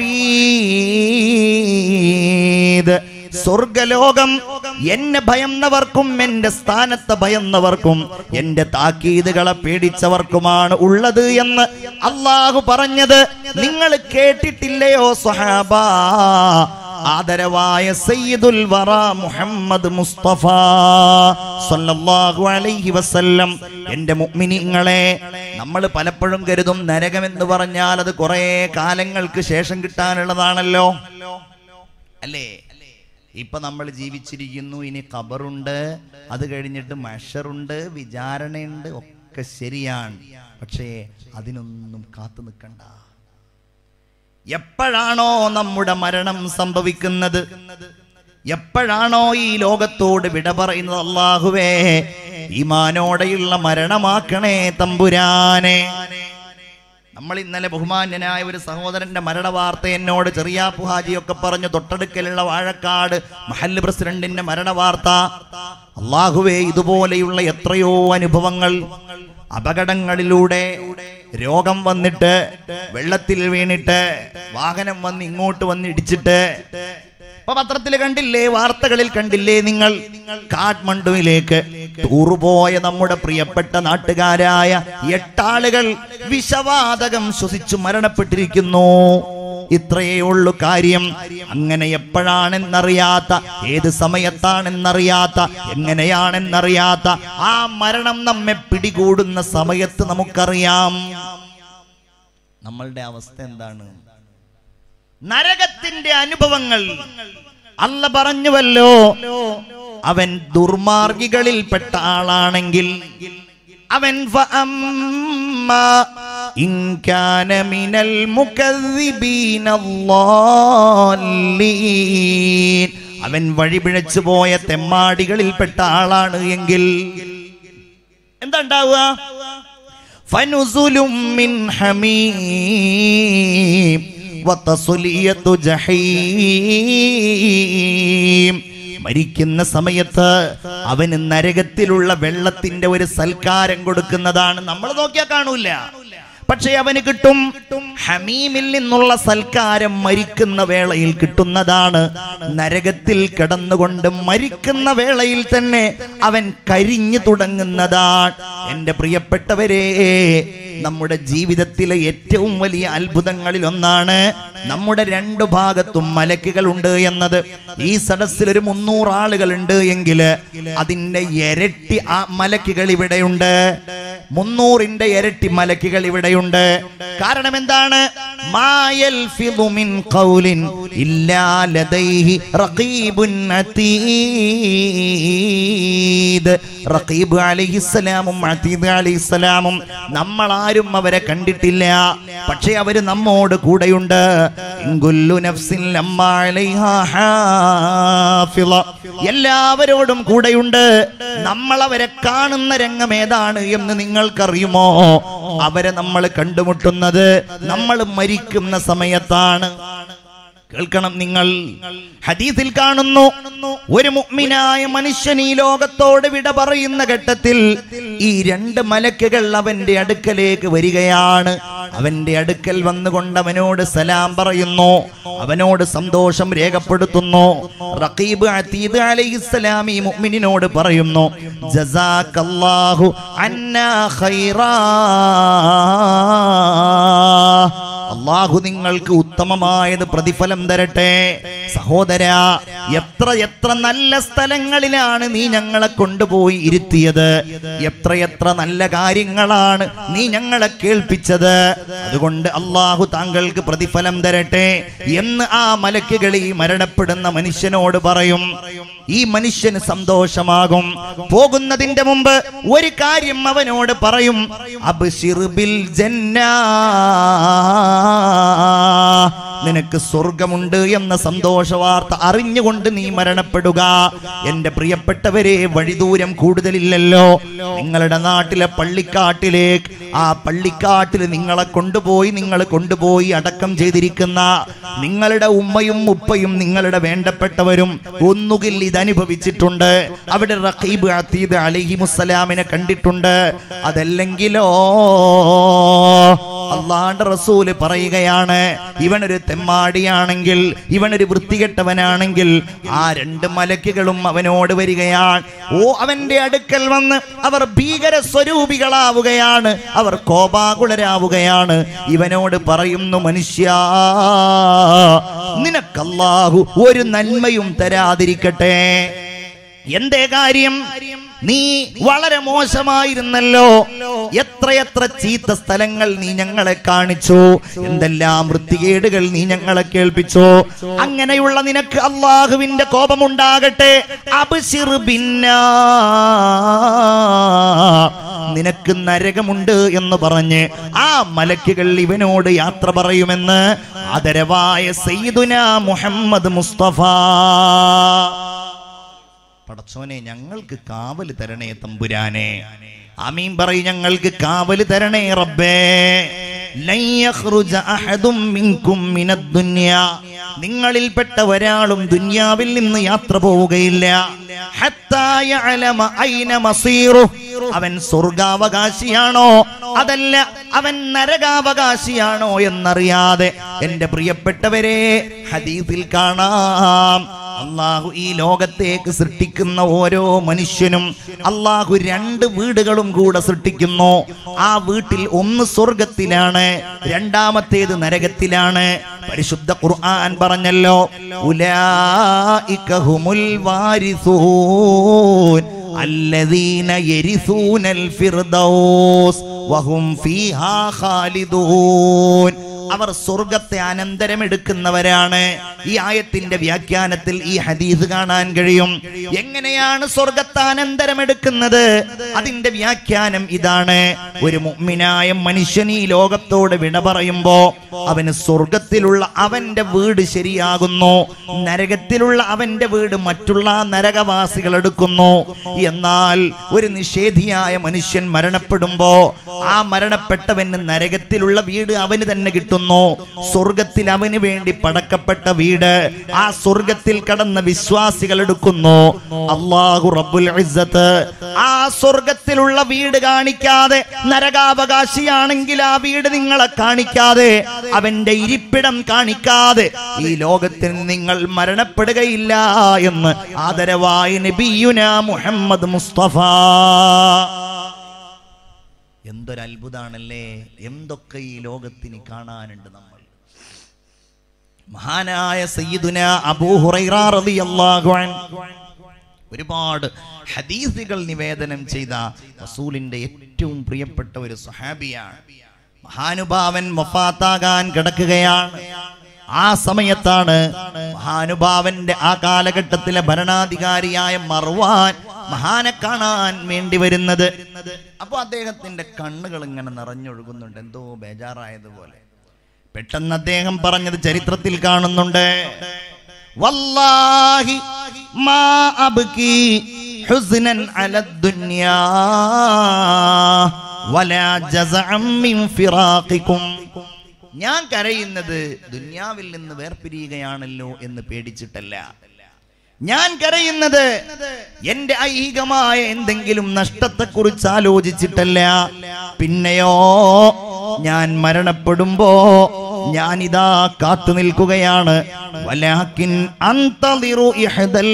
وعيد സ്വർഗലോകം എന്നെ ഭയന്നവർക്കും എന്റെ സ്ഥാനത്ത് ഭയന്നവർക്കും എന്റെ താക്കീതുകളെ പേടിച്ചവർക്കുമാണ് ഉള്ളത് എന്ന് അള്ളാഹു പറഞ്ഞത് നിങ്ങൾ കേട്ടിട്ടില്ലയോ സ്വഹാബ ആദരവായ സയ്യിദുൽ വറ മുഹമ്മദ് മുസ്തഫ സല്ലല്ലാഹു അലൈഹി വസല്ലം എന്റെ മുഅ്മിനീങ്ങളെ നമ്മൾ പലപ്പോഴും കരുതും നരകം എന്ന് പറഞ്ഞാൽ അത് കുറേ കാലങ്ങൾക്ക് ശേഷം കിട്ടാനുള്ളതാണല്ലോ അല്ലേ ഇപ്പൊ നമ്മൾ ജീവിച്ചിരിക്കുന്നു ഇനി ഖബറുണ്ട് അത് കഴിഞ്ഞിട്ട് മഷറുണ്ട് വിചാരണയുണ്ട് ഒക്കെ ശരിയാണ് പക്ഷേ അതിനൊന്നും കാത്തു നിൽക്കണ്ട എപ്പോഴാണോ നമ്മുടെ മരണം സംഭവിക്കുന്നത് എപ്പോഴാണോ ഈ ലോകത്തോട് വിട പറയുന്നത് അള്ളാഹുവേ ഈമാനോടെയുള്ള മരണമാക്കണേ തമ്പുരാനെ നമ്മൾ ഇന്നലെ ബഹുമാന്യനായ ഒരു സഹോദരന്റെ മരണ വാർത്ത എന്നോട് ചെറിയാപ്പു ഹാജിയൊക്കെ പറഞ്ഞു തൊട്ടടുക്കലുള്ള വാഴക്കാട് മഹല്ല് പ്രസിഡന്റിന്റെ മരണ വാർത്ത അള്ളാഹുവേ ഇതുപോലെയുള്ള എത്രയോ അനുഭവങ്ങൾ അപകടങ്ങളിലൂടെ രോഗം വന്നിട്ട് വെള്ളത്തിൽ വീണിട്ട് വാഹനം വന്ന് ഇങ്ങോട്ട് വന്ന് ഇടിച്ചിട്ട് ഇപ്പൊ പത്രത്തിൽ കണ്ടില്ലേ വാർത്തകളിൽ കണ്ടില്ലേ നിങ്ങൾ കാഠ്മണ്ഡുവിലേക്ക് ടൂറ് പോയ നമ്മുടെ പ്രിയപ്പെട്ട നാട്ടുകാരായ എട്ടാളുകൾ വിഷവാതകം ശ്വസിച്ചു മരണപ്പെട്ടിരിക്കുന്നു ഇത്രയേ ഉള്ളു കാര്യം അങ്ങനെ എപ്പോഴാണെന്നറിയാത്ത ഏത് സമയത്താണെന്നറിയാത്ത എങ്ങനെയാണെന്നറിയാത്ത ആ മരണം നമ്മെ പിടികൂടുന്ന സമയത്ത് നമുക്കറിയാം നമ്മളുടെ അവസ്ഥ എന്താണ് നരകത്തിന്റെ അനുഭവങ്ങൾ അല്ല പറഞ്ഞുവല്ലോ അവൻ ദുർമാർഗികളിൽപ്പെട്ട ആളാണെങ്കിൽ അവൻ ഫഅമ്മാ ഇൻ കാന മിനൽ മുകദ്ദിബീന ളാല്ലീൻ. അവൻ വഴിപിഴച്ചു പോയ തെമ്മാടികളിൽപ്പെട്ട ആളാണ് എങ്കിൽ എന്താ ഉണ്ടാവുക ഫനുസുലും മിൻ ഹമീം വതസ്ലിയത്തു ജഹീം മരിക്കുന്ന സമയത്ത് അവന് നരകത്തിലുള്ള വെള്ളത്തിന്റെ ഒരു സൽക്കാരം കൊടുക്കുന്നതാണ് നമ്മൾ നോക്കിയാൽ കാണൂല പക്ഷെ അവന് കിട്ടും ഹമീമിൽ നിന്നുള്ള സൽക്കാരം മരിക്കുന്ന വേളയിൽ കിട്ടുന്നതാണ് നരകത്തിൽ കിടന്നുകൊണ്ട് മരിക്കുന്ന വേളയിൽ തന്നെ അവൻ കരിഞ്ഞു തുടങ്ങുന്നതാണ് എന്റെ പ്രിയപ്പെട്ടവരെ നമ്മുടെ ജീവിതത്തിലെ ഏറ്റവും വലിയ അത്ഭുതങ്ങളിൽ ഒന്നാണ് നമ്മുടെ രണ്ടു ഭാഗത്തും മലക്കുകളുണ്ട് എന്നത് ഈ സദസ്സിൽ ഒരു മുന്നൂറ് ആളുകൾ ഉണ്ട് എങ്കിൽ അതിന്റെ ഇരട്ടി ആ മലക്കുകൾ ഇവിടെയുണ്ട് മുന്നൂറിന്റെ ഇരട്ടി മലക്കുകൾ ഇവിടെയുണ്ട് കാരണം എന്താണ് മായൽ മിൻ ഖൗലിൻ ഇല്ലാ ലദൈഹി റഖീബുൻ അതീദ് റഖീബ് അലൈഹിസ്സലാമും അതീദ് അലൈഹിസ്സലാമും നമ്മൾ ആരും അവരെ കണ്ടിട്ടില്ല പക്ഷെ അവര് നമ്മോട് കൂടെയുണ്ട് ഇൻകുല്ലു നഫ്സിൻ ലമ്മാ അലൈഹാ ഹാഫിള. എല്ലാവരോടും കൂടെയുണ്ട് നമ്മൾ അവരെ കാണുന്ന രംഗം ഏതാണ് എന്ന് നിങ്ങൾക്കറിയുമോ അവരെ നമ്മൾ കണ്ടുമുട്ടുന്നത് നമ്മൾ മരിക്കുന്ന സമയത്താണ് കേൾക്കണം നിങ്ങൾ ഹദീസിൽ കാണുന്നു ഒരു മുഅ്മിനായ മനുഷ്യൻ ഈ ലോകത്തോട് വിട പറയുന്ന ഘട്ടത്തിൽ ഈ രണ്ട് മലക്കുകൾ അവന്റെ അടുക്കലേക്ക് വരികയാണ് അവന്റെ അടുക്കൽ വന്നുകൊണ്ട് അവനോട് സലാം പറയുന്നു അവനോട് സന്തോഷം രേഖപ്പെടുത്തുന്നു റഖീബ് അതീദ് അലൈഹിസ്സലാം ഈ മുഅ്മിനിനോട് പറയുന്നു ജസാക്കല്ലാഹു അന്നാ ഖൈറാ അള്ളാഹു നിങ്ങൾക്ക് ഉത്തമമായത് പ്രതിഫലം തരട്ടെ സഹോദര എത്ര എത്ര നല്ല സ്ഥലങ്ങളിലാണ് നീ ഞങ്ങളെ കൊണ്ടുപോയി ഇരുത്തിയത് എത്ര എത്ര നല്ല കാര്യങ്ങളാണ് നീ ഞങ്ങളെ കേൾപ്പിച്ചത് അതുകൊണ്ട് അള്ളാഹു താങ്കൾക്ക് പ്രതിഫലം തരട്ടെ എന്ന് ആ മലക്കുകൾ ഈ മരണപ്പെടുന്ന മനുഷ്യനോട് പറയും ഈ മനുഷ്യന് സന്തോഷമാകും പോകുന്നതിന്റെ മുമ്പ് ഒരു കാര്യം അവനോട് പറയും അബ്ശിർ ബിൽ ജന്നാ നിനക്ക് സ്വർഗമുണ്ട് എന്ന സന്തോഷ വാർത്ത അറിഞ്ഞുകൊണ്ട് നീ മരണപ്പെടുക എന്റെ പ്രിയപ്പെട്ടവരെ വഴിദൂരം കൂടുതലില്ലല്ലോ നിങ്ങളുടെ നാട്ടിലെ പള്ളിക്കാട്ടിലേക്ക് ആ പള്ളിക്കാട്ടിൽ നിങ്ങളെ കൊണ്ടുപോയി നിങ്ങൾ കൊണ്ടുപോയി അടക്കം ചെയ്തിരിക്കുന്ന നിങ്ങളുടെ ഉമ്മയും ഉപ്പയും നിങ്ങളുടെ വേണ്ടപ്പെട്ടവരും ഒന്നുകിൽ ഇത് അനുഭവിച്ചിട്ടുണ്ട് അവിടെ റഖീബ് അതീദ് അലഹിമുസ്സലാമിനെ കണ്ടിട്ടുണ്ട് അതല്ലെങ്കിലോ അള്ളാന്റെ റസൂല് പറയുകയാണ് ഇവനൊരു തെമ്മാടിയാണെങ്കിൽ ഇവനൊരു വൃത്തികെട്ടവനാണെങ്കിൽ ആ രണ്ട് മലക്കുകളും അവനോട് വരികയാണ് ഓ അവന്റെ അടുക്കൽ വന്ന് അവർ ഭീകര സ്വരൂപികളാവുകയാണ് അവർ കോപാകുളരാവുകയാണ് ഇവനോട് പറയുന്നു മനുഷ്യ നിനക്കല്ലാഹു ഒരു നന്മയും തരാതിരിക്കട്ടെ എന്തേ കാര്യം നീ വളരെ മോശമായിരുന്നല്ലോ എത്രയെത്ര ചീത്ത സ്ഥലങ്ങൾ നീ ഞങ്ങളെ കാണിച്ചു എന്തെല്ലാം വൃത്തികേടുകൾ നീ ഞങ്ങളെ കേൾപ്പിച്ചു അങ്ങനെയുള്ള നിനക്ക് അള്ളാഹുവിന്റെ കോപമുണ്ടാകട്ടെ അബ്ശിർ ബിന്നാ നിനക്ക് നരകമുണ്ട് എന്ന് പറഞ്ഞ് ആ മലക്കുകൾ ഇവനോട് യാത്ര പറയുമെന്ന് ആദരവായ സയ്യിദുന മുഹമ്മദ് മുസ്തഫ പടച്ചോനെ ഞങ്ങൾക്ക് കാവല് തരണേ തമ്പുരാനെ ആമീൻ പറയും ഞങ്ങൾക്ക് കാവല് തരണേ റബ്ബേ ലൻ യഖ്റുജ അഹദും മിൻകും മിനദ് ദുനിയാ നിങ്ങളിൽപ്പെട്ട ഒരാളും ദുനിയാവിൽ നിന്ന് യാത്ര പോവുകയില്ല ഹത്താ യഅലമ ഐന മസീറു അവൻ സ്വർഗാവകാശിയാണോ അതല്ല അവൻ നരകാവകാശിയാണോ എന്നറിയാതെ എന്റെ പ്രിയപ്പെട്ടവരെ ഹദീസിൽ കാണാം അള്ളാഹു ഈ ലോകത്തേക്ക് സൃഷ്ടിക്കുന്ന ഓരോ മനുഷ്യനും അള്ളാഹു രണ്ട് വീടുകളും കൂടെ സൃഷ്ടിക്കുന്നു ആ വീട്ടിൽ ഒന്ന് സ്വർഗത്തിലാണ് രണ്ടാമത്തേത് നരകത്തിലാണ് പരിശുദ്ധ ഖുർആൻ പറഞ്ഞല്ലോ ഉലായിക ഹുമുൽ വാരിസൂൻ الذين يرثون الفردوس وهم فيها خالدون അവർ സ്വർഗത്തെ അനന്തരം എടുക്കുന്നവരാണ് ഈ ആയത്തിന്റെ വ്യാഖ്യാനത്തിൽ ഈ ഹദീസ് കാണാൻ കഴിയും എങ്ങനെയാണ് സ്വർഗത്തെ അനന്തരം എടുക്കുന്നത് അതിന്റെ വ്യാഖ്യാനം ഇതാണ് ഒരു മുഅ്മിനായ മനുഷ്യൻ ഈ ലോകത്തോട് വിട പറയുമ്പോ അവന് സ്വർഗത്തിലുള്ള അവന്റെ വീട് ശരിയാകുന്നു നരകത്തിലുള്ള അവന്റെ വീട് മറ്റുള്ള നരകവാസികൾ എടുക്കുന്നു എന്നാൽ ഒരു നിഷേധിയായ മനുഷ്യൻ മരണപ്പെടുമ്പോ ആ മരണപ്പെട്ടവന് നരകത്തിലുള്ള വീട് അവന് തന്നെ കിട്ടുന്നു സ്വർഗത്തിൽ അവന് വേണ്ടി പടക്കപ്പെട്ട വീട് ആ സ്വർഗത്തിൽ കടന്ന വിശ്വാസികൾ എടുക്കുന്നു അള്ളാഹു റബ്ബുൽ ഇസ്സത്ത് ആ സ്വർഗത്തിലുള്ള വീട് കാണിക്കാതെ നരകാവകാശിയാണെങ്കിൽ ആ വീട് നിങ്ങളെ കാണിക്കാതെ അവന്റെ ഇരിപ്പിടം കാണിക്കാതെ ഈ ലോകത്തിൽ നിങ്ങൾ മരണപ്പെടുകയില്ല എന്ന് ആദരവായ നബിയുന മുഹമ്മദ് മുസ്തഫ എന്തൊരത്ഭുതാണല്ലേ എന്തൊക്കെ ഈ ലോകത്തിന് കാണാനുണ്ട് നമ്മൾ മഹാനായ സയ്യിദുന അബൂ ഹുറൈറ റളിയല്ലാഹു അൻഹു ഒരുപാട് ഹദീസുകൾ നിവേദനം ചെയ്ത റസൂലിന്റെ ഏറ്റവും പ്രിയപ്പെട്ട ഒരു സ്വഹാബിയാണ് മഹാനുഭാവൻ വഫാത്താകാൻ കിടക്കുകയാണ് ആ സമയത്താണ് മഹാനുഭാവന്റെ ആ കാലഘട്ടത്തിലെ ഭരണാധികാരിയായ മർവാൻ മഹാനെ കാണാൻ വേണ്ടി വരുന്നത് അപ്പൊ അദ്ദേഹത്തിന്റെ കണ്ണുകൾ ഇങ്ങനെ നിറഞ്ഞൊഴുകുന്നുണ്ട് എന്തോ ബേജാറായതുപോലെ പെട്ടെന്ന് അദ്ദേഹം പറഞ്ഞത് ചരിത്രത്തിൽ കാണുന്നുണ്ട് വല്ലാഹി മാ അബ്കി ഹുസ്നൻ അല ദുനിയാ വലാ ജസഅം മിൻ ഫിറാഖിക്കും ഞാൻ കരയുന്നത് ദുന്യാവിൽ നിന്ന് വേർപിരിയുകയാണല്ലോ എന്ന് പേടിച്ചിട്ടല്ല ഞാൻ കരയുന്നത് എന്റെ ഐഹികമായ എന്തെങ്കിലും നഷ്ടത്തെക്കുറിച്ച് ആലോചിച്ചിട്ടല്ല പിന്നെയോ ഞാൻ മരണപ്പെടുമ്പോ ഞാനിതാ കാത്തു നിൽക്കുകയാണ് വലാക്കിൻ അന്തളിറു ഇഹ്ദൽ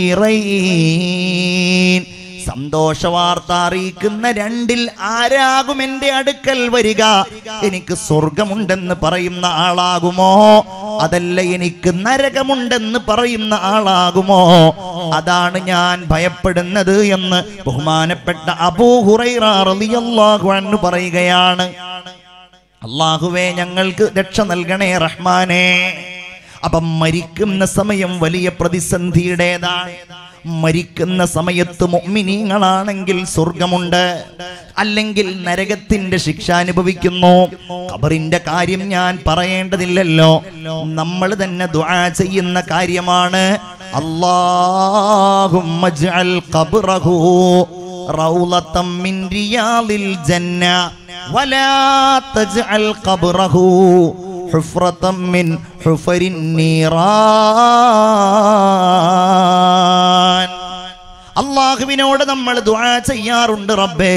ബശീറൈൻ സന്തോഷ വാർത്ത അറിയിക്കുന്ന രണ്ടിൽ ആരാകും എന്റെ അടുക്കൽ വരിക എനിക്ക് സ്വർഗമുണ്ടെന്ന് പറയുന്ന ആളാകുമോ അതല്ല എനിക്ക് നരകമുണ്ടെന്ന് പറയുന്ന ആളാകുമോ അതാണ് ഞാൻ ഭയപ്പെടുന്നത് എന്ന് ബഹുമാനപ്പെട്ട അബൂഹുറൈറാഹു അൻഹു പറയുകയാണ് അള്ളാഹുവേ ഞങ്ങൾക്ക് രക്ഷ നൽകണേ റഹ്മാനെ അപ്പം മരിക്കുന്ന സമയം വലിയ പ്രതിസന്ധിയുടേതാണ് മരിക്കുന്ന സമയത്ത് മുഅ്മിനീങ്ങളാണെങ്കിൽ സ്വർഗമുണ്ട് അല്ലെങ്കിൽ നരകത്തിന്റെ ശിക്ഷ അനുഭവിക്കുന്നു ഖബറിന്റെ കാര്യം ഞാൻ പറയേണ്ടതില്ലല്ലോ നമ്മൾ തന്നെ ദുആ ചെയ്യുന്ന കാര്യമാണ് അല്ലാഹുമ്മ ഇജ്അൽ ഖബ്റഹു റൗളത്തം മിൻ റിയാലിൽ ജന്ന ولا تجعل قبره حفرة من حفر النيران അള്ളാഹുവിനോട് നമ്മൾ ദുആ ചെയ്യാറുണ്ട് റബ്ബേ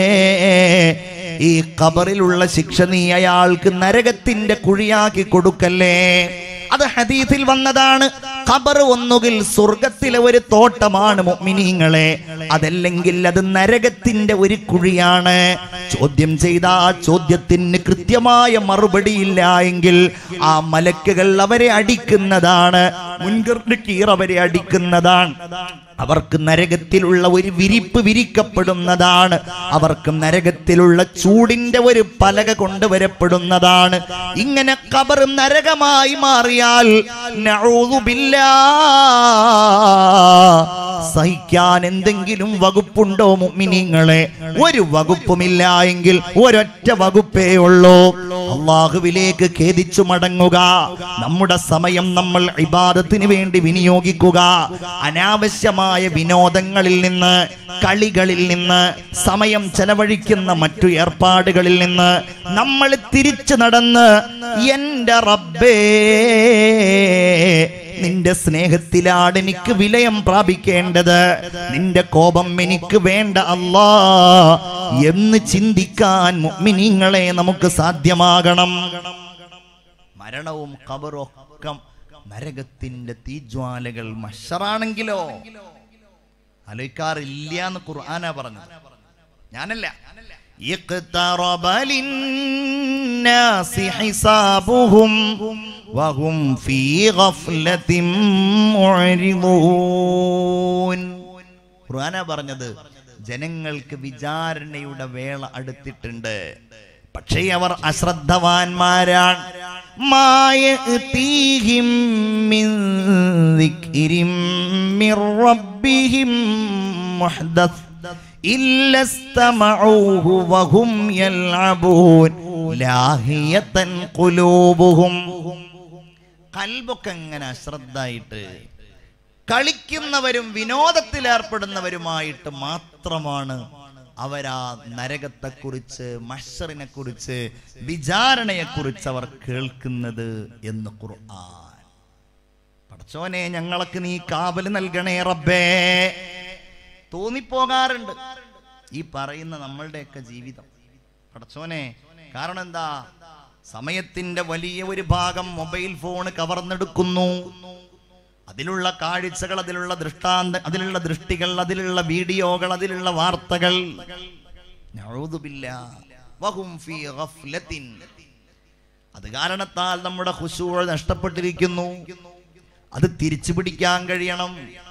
ഈ ഖബറിലുള്ള ശിക്ഷ നീ അയാൾക്ക് നരകത്തിന്റെ കുഴിയാക്കി കൊടുക്കല്ലേ അത് ഹദീസിൽ വന്നതാണ് ഖബർ ഒന്നുകിൽ സ്വർഗത്തിലെ ഒരു തോട്ടമാണ് മുഅ്മിനീങ്ങളെ അതല്ലെങ്കിൽ അത് നരകത്തിന്റെ ഒരു കുഴിയാണ് ചോദ്യം ചെയ്ത ആ ചോദ്യത്തിന് കൃത്യമായ മറുപടിയില്ല എങ്കിൽ ആ മലക്കുകൾ അവരെ അടിക്കുന്നതാണ് മുൻകറിന് കീർ അവരെ അടിക്കുന്നതാണ് അവർക്ക് നരകത്തിലുള്ള ഒരു വിരിപ്പ് വിരിക്കപ്പെടുന്നതാണ് അവർക്ക് നരകത്തിലുള്ള ചൂടിന്റെ ഒരു പലക കൊണ്ടുവരപ്പെടുന്നതാണ് ഇങ്ങനെ കബർ നരകമായി മാറിയാൽ നഊദുബില്ലാ. സഹിക്കാൻ എന്തെങ്കിലും വകുപ്പുണ്ടോ മുഅ്മിനീങ്ങളെ ഒരു വകുപ്പുമില്ല എങ്കിൽ ഒരൊറ്റ വകുപ്പേ ഉള്ളൂ അള്ളാഹുവിലേക്ക് ഖേദിച്ചു മടങ്ങുക നമ്മുടെ സമയം നമ്മൾ ഇബാദത്തിന് വേണ്ടി വിനിയോഗിക്കുക അനാവശ്യമായ വിനോദങ്ങളിൽ നിന്ന് കളികളിൽ നിന്ന് സമയം ചെലവഴിക്കുന്ന മറ്റു ഏർപ്പാടുകളിൽ നിന്ന് നമ്മൾ തിരിച്ചു നടന്ന് എന്റെ റബ്ബേ നിന്റെ സ്നേഹത്തിലാണ് എനിക്ക് വിലയം പ്രാപിക്കേണ്ടത് നിന്റെ കോപം എനിക്ക് വേണ്ട അല്ലാ എന്ന് ചിന്തിക്കാൻ മുഅ്മിനീങ്ങളെ നമുക്ക് സാധ്യമാകണം മരണവും ഖബറും ഒക്കെ നരകത്തിന്റെ തീജ്വാലകൾ മഷറാണെങ്കിലോ ആലോചിക്കാറില്ല എന്ന് ഖുർആനാ പറഞ്ഞത് ഞാനല്ല اقترب للناس حسابهم وهم في غفلة معرضون ഖുർആനാ പറഞ്ഞത് ജനങ്ങൾക്ക് വിചാരണയുടെ വേള അടുത്തിട്ടുണ്ട് പക്ഷേ അവർ അശ്രദ്ധവാന്മാരാണ് മായതീഹിം മിൻ ദിക്രിം മിർ റബ്ബിഹിം മുഹ്ദസ് إلا استمعوه وهم يلعبون لاهية قلوبهم കൽബൊക്കെ എങ്ങനെ അശ്രദ്ധായിട്ട് കളിക്കുന്നവരും വിനോദത്തിൽ ഏർപ്പെടുന്നവരുമായിട്ട് മാത്രമാണ് അവരാ നരകത്തെക്കുറിച്ച് മഷറിനെ കുറിച്ച് വിചാരണയെക്കുറിച്ച് അവർ കേൾക്കുന്നത് എന്ന് ഖുർആൻ പടച്ചോനെ ഞങ്ങൾക്ക് നീ കാവൽ നൽകണേ റബ്ബേ തോന്നിപ്പോകാറുണ്ട് ഈ പറയുന്ന നമ്മളുടെയൊക്കെ ജീവിതം പടച്ചോനെ കാരണം എന്താ സമയത്തിന്റെ വലിയ ഒരു ഭാഗം മൊബൈൽ ഫോൺ കവർന്നെടുക്കുന്നു അതിലുള്ള കാഴ്ചകൾ അതിലുള്ള ദൃഷ്ടാന്ത അതിലുള്ള ദൃഷ്ടികൾ അതിലുള്ള വീഡിയോകൾ അതിലുള്ള വാർത്തകൾ നഊദുബില്ലാ. വഹും ഫീ ഗഫ്ലത്തിൻ. അത് കാരണത്താൽ നമ്മുടെ ഹുശൂഴ് നഷ്ടപ്പെട്ടിരിക്കുന്നു അത് തിരിച്ചു പിടിക്കാൻ കഴിയണം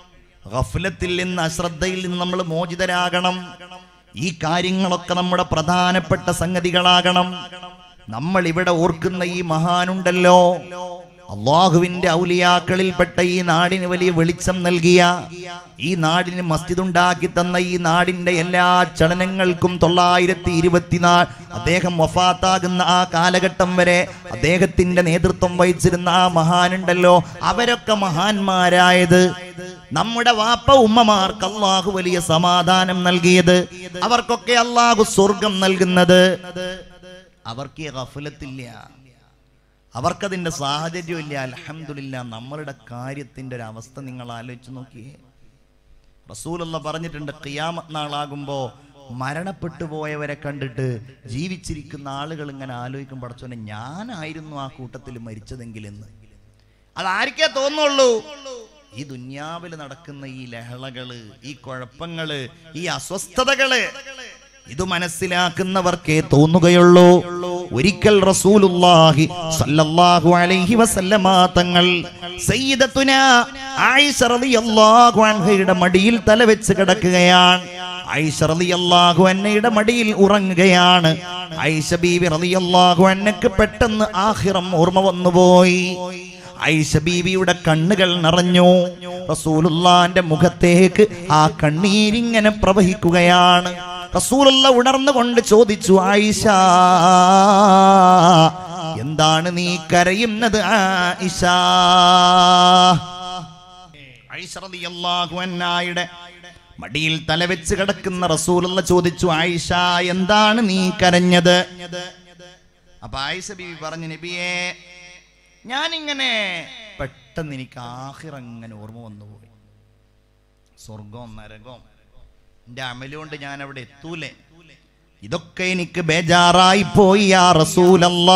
ഗഫലത്തിൽ നിന്ന് അശ്രദ്ധയിൽ നിന്ന് നമ്മൾ മോചിതരാകണം ഈ കാര്യങ്ങളൊക്കെ നമ്മുടെ പ്രധാനപ്പെട്ട സംഗതികളാകണം നമ്മൾ ഇവിടെ ഓർക്കുന്ന ഈ മഹാനുണ്ടല്ലോ അള്ളാഹുവിന്റെ ഔലിയാക്കളിൽപ്പെട്ട ഈ നാടിന് വലിയ വെളിച്ചം നൽകിയ ഈ നാടിന് മസ്ജിദ് ഉണ്ടാക്കി തന്ന ഈ നാടിന്റെ എല്ലാ ചലനങ്ങൾക്കും തൊള്ളായിരത്തി ഇരുപത്തിനാല് അദ്ദേഹം വഫാത്താകുന്ന ആ കാലഘട്ടം വരെ അദ്ദേഹത്തിന്റെ നേതൃത്വം വഹിച്ചിരുന്ന ആ മഹാനുണ്ടല്ലോ അവരൊക്കെ മഹാന്മാരായത് നമ്മുടെ വാപ്പ ഉമ്മമാർക്ക് അള്ളാഹു വലിയ സമാധാനം നൽകിയത് അവർക്കൊക്കെ അള്ളാഹു സ്വർഗം നൽകുന്നത് അവർക്ക് ഈ ഗഫലത്തില്ല അവർക്കതിന്റെ സാഹചര്യമില്ല അലഹമില്ല നമ്മളുടെ കാര്യത്തിന്റെ ഒരു അവസ്ഥ നിങ്ങൾ ആലോചിച്ച് നോക്കിയേ റസൂലുള്ള പറഞ്ഞിട്ടുണ്ട് ഖിയാമത്ത് നാളാകുമ്പോ മരണപ്പെട്ടു പോയവരെ കണ്ടിട്ട് ജീവിച്ചിരിക്കുന്ന ആളുകൾ ഇങ്ങനെ ആലോചിക്കും പടച്ചോനെ ഞാനായിരുന്നു ആ കൂട്ടത്തിൽ മരിച്ചതെങ്കിൽ എന്ന് അതാരിക്കേ തോന്നുള്ളൂ ഈ ദുന്യാവിൽ നടക്കുന്ന ഈ ലഹളകള് ഈ കുഴപ്പങ്ങള് ഈ അസ്വസ്ഥതകള് ഇത് മനസ്സിലാക്കുന്നവർക്കേ തോന്നുകയുള്ളൂ ഒരിക്കൽ റസൂലുള്ളാഹി സല്ലല്ലാഹു അലൈഹി വസല്ലമ തങ്ങൾ സയ്യിദത്തുന ആയിഷ റളിയല്ലാഹു അൻഹയുടെ മടിയിൽ തലവെച്ച് കിടക്കുകയാണ് ആയിഷ റളിയല്ലാഹു അൻഹയുടെ മടിയിൽ ഉറങ്ങുകയാണ് ആയിഷ ബീവി റളിയല്ലാഹു അൻഹക്ക് പെട്ടെന്ന് ആഖിറം ഓർമ്മ വന്നുപോയി ഐഷ ബീവിയുടെ കണ്ണുകൾ നിറഞ്ഞു റസൂലുള്ളാന്റെ മുഖത്തേക്ക് ആ കണ്ണീരിങ്ങനെ പ്രവഹിക്കുകയാണ് റസൂലുള്ള ഉണർന്നുകൊണ്ട് ചോദിച്ചു ആയിഷ എന്താണ് നീ കരയുന്നത് ആയിഷ ആയിഷ റളിയല്ലാഹു അൻഹായുടെ മടിയിൽ തലവെച്ച് കിടക്കുന്ന റസൂലുള്ള ചോദിച്ചു ആയിഷ എന്താണ് നീ കരഞ്ഞത് അപ്പൊ ആയിഷ ബീവി പറഞ്ഞു നബിയേ ഞാനിങ്ങനെ പെട്ടെന്ന് എനിക്ക് ആഹിർ അങ്ങനെ ഓർമ്മ വന്നുപോയി സ്വർഗവും നരകവും എന്റെ അമലുകൊണ്ട് ഞാൻ അവിടെ എത്തൂലേ ഇതൊക്കെ എനിക്ക് ബേജാറായി പോയി യാ റസൂലല്ലാ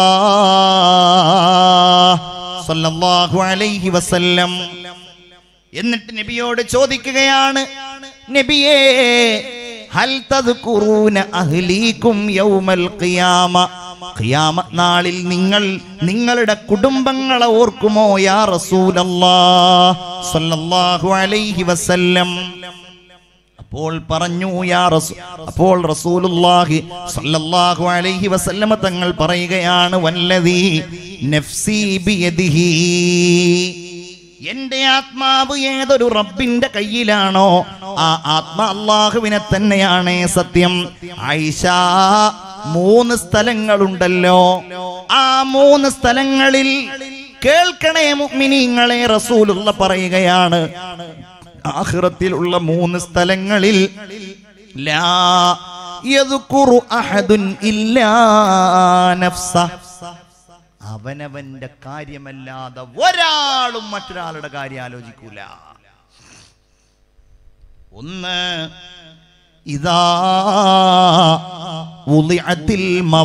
സല്ലല്ലാഹു അലൈഹി വസല്ലം എന്നിട്ട് നബിയോട് ചോദിക്കുകയാണ് നബിയേ ഹൽ തദ്കുറൂന അഹ്ലീകും യൗമൽ ഖിയാമ ഖിയാമ നാളിൽ നിങ്ങൾ നിങ്ങളുടെ കുടുംബങ്ങളെ ഓർക്കുമോ യാ റസൂലല്ലാ സല്ലല്ലാഹു അലൈഹി വസല്ലം അപ്പോൾ പറഞ്ഞു യാ റസൂ അപ്പോൾ റസൂലുള്ളാഹി സല്ലല്ലാഹു അലൈഹി വസല്ലമ തങ്ങൾ പറയുകയാണ് വല്ലദീ നഫ്സി ബിയദിഹി എന്റെ ആത്മാവ് ഏതൊരു റബ്ബിന്റെ കയ്യിലാണോ ആ ആത്മ അള്ളാഹുവിനെ തന്നെയാണ് സത്യം ആയിഷ മൂന്ന് സ്ഥലങ്ങളുണ്ടല്ലോ ആ മൂന്ന് സ്ഥലങ്ങളിൽ കേൾക്കണേ മുഅ്മിനീങ്ങളെ റസൂലുള്ള പറയുകയാണ് ആഖിറത്തിലുള്ള മൂന്ന് സ്ഥലങ്ങളിൽ ലാ യദ്കുറു അഹദുൻ ഇല്ലാ നഫ്സ അവനവന്റെ കാര്യമല്ലാതെ ഒരാളും മറ്റൊരാളുടെ കാര്യം ആലോചിക്കൂല ഒന്ന് ഇതാ ഉളിഅത്തിൽ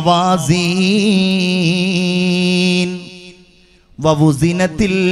മവാസീൻ വവുസിനത്തിൽ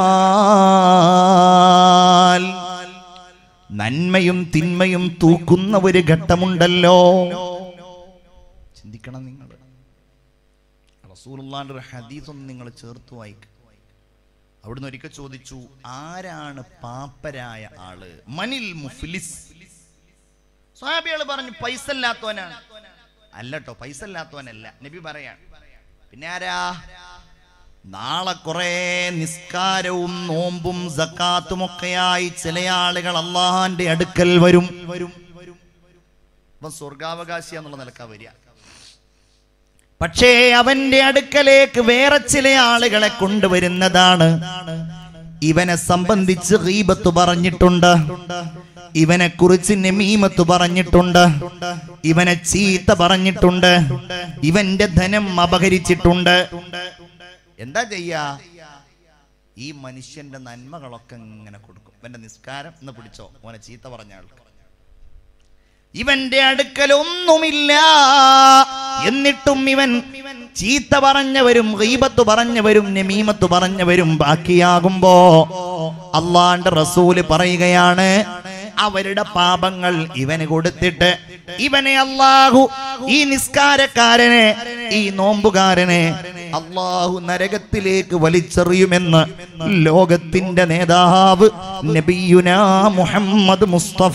അമാൽ നന്മയും തിന്മയും തൂക്കുന്ന ഒരു ഘട്ടമുണ്ടല്ലോ ചിന്തിക്കണം നിങ്ങൾ റസൂലുള്ളാന്റെ ഒരു ഹദീസ് ഒന്ന് നിങ്ങൾ ചേർത്ത് വായിക്കുക അവിടുന്ന് ഒരിക്കൽ ചോദിച്ചു ആരാണ് പാപ്പരായ ആള് മനിൽ മുഫ്ലിസ് സ്വാബികൾ പറഞ്ഞു പൈസ ഇല്ലാത്തവനാണ് അല്ലട്ടോ പൈസ ഇല്ലാത്തവനല്ല നബി പറയാണ് പിന്നെ ആരാ നാളെ കുറെ നിസ്കാരവും നോമ്പും സക്കാത്തും ഒക്കെയായി ചില ആളുകൾ അള്ളാഹാന്റെ അടുക്കൽ വരും വരും അപ്പൊ സ്വർഗാവകാശി എന്നുള്ള നിലക്കാ വരിക പക്ഷേ അവന്റെ അടുക്കലേക്ക് വേറെ ചില ആളുകളെ കൊണ്ടുവരുന്നതാണ് ഇവനെ സംബന്ധിച്ച് ഗീബത്ത് പറഞ്ഞിട്ടുണ്ട് ഇവനെ കുറിച്ച് നെമീമത്ത് പറഞ്ഞിട്ടുണ്ട് ഇവനെ ചീത്ത പറഞ്ഞിട്ടുണ്ട് ഇവന്റെ ധനം അപഹരിച്ചിട്ടുണ്ട് എന്താ ചെയ്യാ ഈ മനുഷ്യന്റെ നന്മകളൊക്കെ ഇങ്ങനെ കൊടുക്കും ഇവന്റെ നിസ്കാരം എന്ന് പിടിച്ചോ ഓനെ ചീത്ത പറഞ്ഞ ആൾക്ക് ഇവന്റെ അടുക്കൽ ഒന്നുമില്ല എന്നിട്ടും ഇവൻ ചീത്ത പറഞ്ഞവരും ഗീബത്ത് പറഞ്ഞവരും നമീമത്ത് പറഞ്ഞവരും ബാക്കിയാകുമ്പോ അള്ളാന്റെ റസൂല് പറയുകയാണ് അവരുടെ പാപങ്ങൾ ഇവന് കൊടുത്തിട്ട് ഇവനെ അള്ളാഹു ഈ നിസ്കാരക്കാരനെ ഈ നോമ്പുകാരനെ അള്ളാഹു നരകത്തിലേക്ക് വലിച്ചെറിയുമെന്ന് ലോകത്തിന്റെ നേതാവ് നബിയുന മുഹമ്മദ് മുസ്തഫ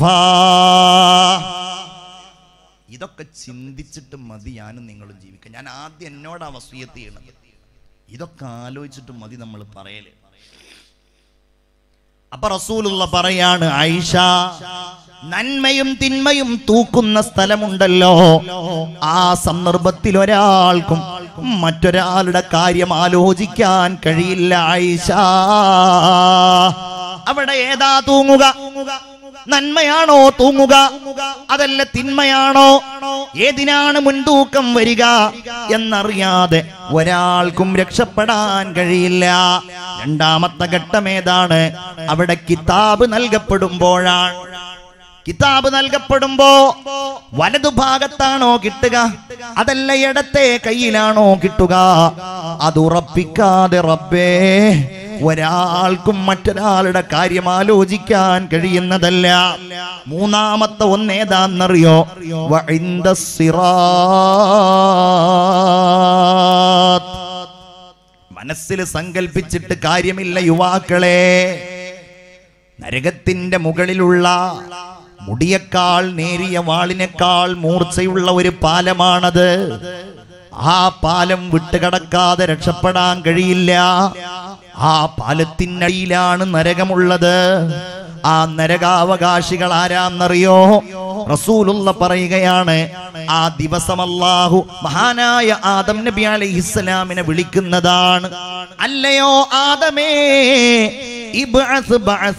ഇതൊക്കെ ചിന്തിച്ചിട്ട് മതി ഞാനും നിങ്ങളും ജീവിക്കാൻ ഞാൻ ആദ്യം എന്നോടാ വസൂയത്ത് ചെയ്യണത് ഇതൊക്കെ ആലോചിച്ചിട്ട് മതി നമ്മൾ പറയല് അപ്പൊ റസൂലുള്ള പറയാണ് ആയിഷ നന്മയും തിന്മയും തൂക്കുന്ന സ്ഥലമുണ്ടല്ലോ ആ സന്ദർഭത്തിൽ ഒരാൾക്കും മറ്റൊരാളുടെ കാര്യം ആലോചിക്കാൻ കഴിയില്ല ആയിഷ അവിടെ ഏതാ തൂങ്ങുക നന്മയാണോ തൂങ്ങുക അതല്ല തിന്മയാണോ ഏതിനാണ് മുൻതൂക്കം വരിക എന്നറിയാതെ ഒരാൾക്കും രക്ഷപ്പെടാൻ കഴിയില്ല രണ്ടാമത്തെ ഘട്ടം ഏതാണ് അവിടെ കിതാബ് നൽകപ്പെടുമ്പോഴാണ് കിതാബ് നൽകപ്പെടുമ്പോ വലതുഭാഗത്താണോ കിട്ടുക അതല്ല ഇടത്തെ കയ്യിലാണോ കിട്ടുക അത് ഉറപ്പിക്കാതെ റബ്ബേ ഒരാൾക്കും മറ്റൊരാളുടെ കാര്യം ആലോചിക്കാൻ കഴിയുന്നതല്ല മൂന്നാമത്തെ ഒന്നേതാന്നറിയോ വഇന്ദ സിറാത്ത്. മനസ്സിൽ സങ്കല്പിച്ചിട്ട് കാര്യമില്ല യുവാക്കളെ നരകത്തിന്റെ മുകളിലുള്ള മുടിയേക്കാൾ നേരിയ വാളിനേക്കാൾ മൂർച്ചയുള്ള ഒരു പാലമാണത് ആ പാലം വിട്ടുകടക്കാതെ രക്ഷപ്പെടാൻ കഴിയില്ല ആ പാലത്തിനടിയിലാണ് നരകമുള്ളത് ആ നരകാവകാശികൾ ആരാന്നറിയോ റസൂലുള്ള പറയുകയാണ് ആ ദിവസം അല്ലാഹു മഹാനായ ആദം നബി അലൈഹിസ്സലാമിനെ വിളിക്കുന്നതാണ് അല്ലയോ ആദമേ ഇബ്അസ്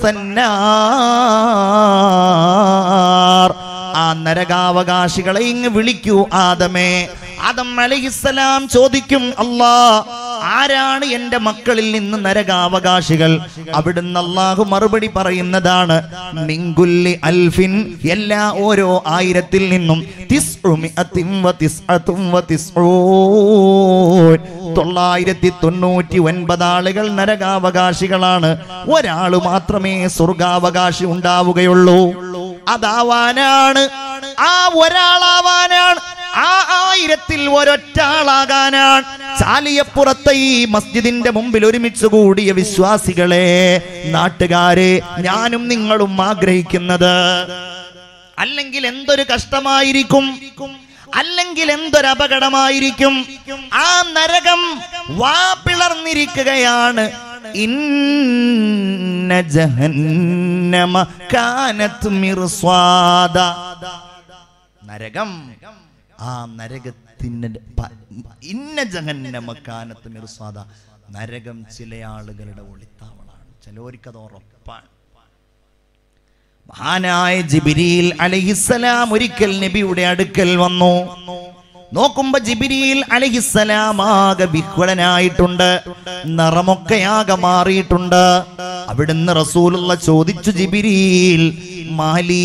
ബഅസന്നാർ ആ നരകാവകാശികളെ ഇങ്ങ് വിളിക്കൂ ആദമേ ആദം അലൈഹിസ്സലാം ചോദിക്കും അല്ലാ ആരാണ് എന്റെ മക്കളിൽ നിന്ന് നരകാവകാശികൾ അവിടുന്ന് അള്ളാഹു മറുപടി പറയുന്നതാണ് മിങ്കുല്ലി അൽഫിൻ എല്ലാ ഓരോ ആയിരത്തിൽ നിന്നും തിസ്ഉമിഅത്തിൻ വതിസ്അതും വതിസ്ഊൻ. തൊള്ളായിരത്തി തൊണ്ണൂറ്റി ഒൻപത് ആളുകൾ നരകാവകാശികളാണ് ഒരാള് മാത്രമേ സ്വർഗാവകാശി ഉണ്ടാവുകയുള്ളൂ അതാവാനാണ് ആ ഒരാളാവാനാണ് ആ ആയിരത്തിൽ ഒരൊറ്റാളാകാനാണ് ചാലിയപ്പുറത്തെ ഈ മസ്ജിദിന്റെ മുമ്പിൽ ഒരുമിച്ച് കൂടിയ വിശ്വാസികളെ നാട്ടുകാരെ ഞാനും നിങ്ങളും ആഗ്രഹിക്കുന്നത് അല്ലെങ്കിൽ എന്തൊരു കഷ്ടമായിരിക്കും അല്ലെങ്കിൽ എന്തൊരു അപകടമായിരിക്കും ആ നരകം വാ പിളർന്നിരിക്കുകയാണ് ഇന്ന ജഹന്നമ കാനത്ത് മിർസ്വാദ നരകം ആ നരകത്തിന് പ- ഇന്ന ജഹന്നമ കാനത്ത് മിർസ്വാദ നരകം ചില ആളുകളുടെ ഒളിത്താവളാണ് ചിലവർക്കത് ഉറപ്പാണ് മഹാനായ ജിബിരിയിൽ അലഹിസലാം ഒരിക്കൽ നബിയുടെ അടുക്കൽ വന്നു നോക്കുമ്പോ ജിബിരിയിൽ അലഹിസലാം ആകെ വിഹ്വലനായിട്ടുണ്ട് നിറമൊക്കെയാകെ മാറിയിട്ടുണ്ട് അവിടുന്ന് റസൂലുള്ള ചോദിച്ചു ജിബിരിയിൽ മാലി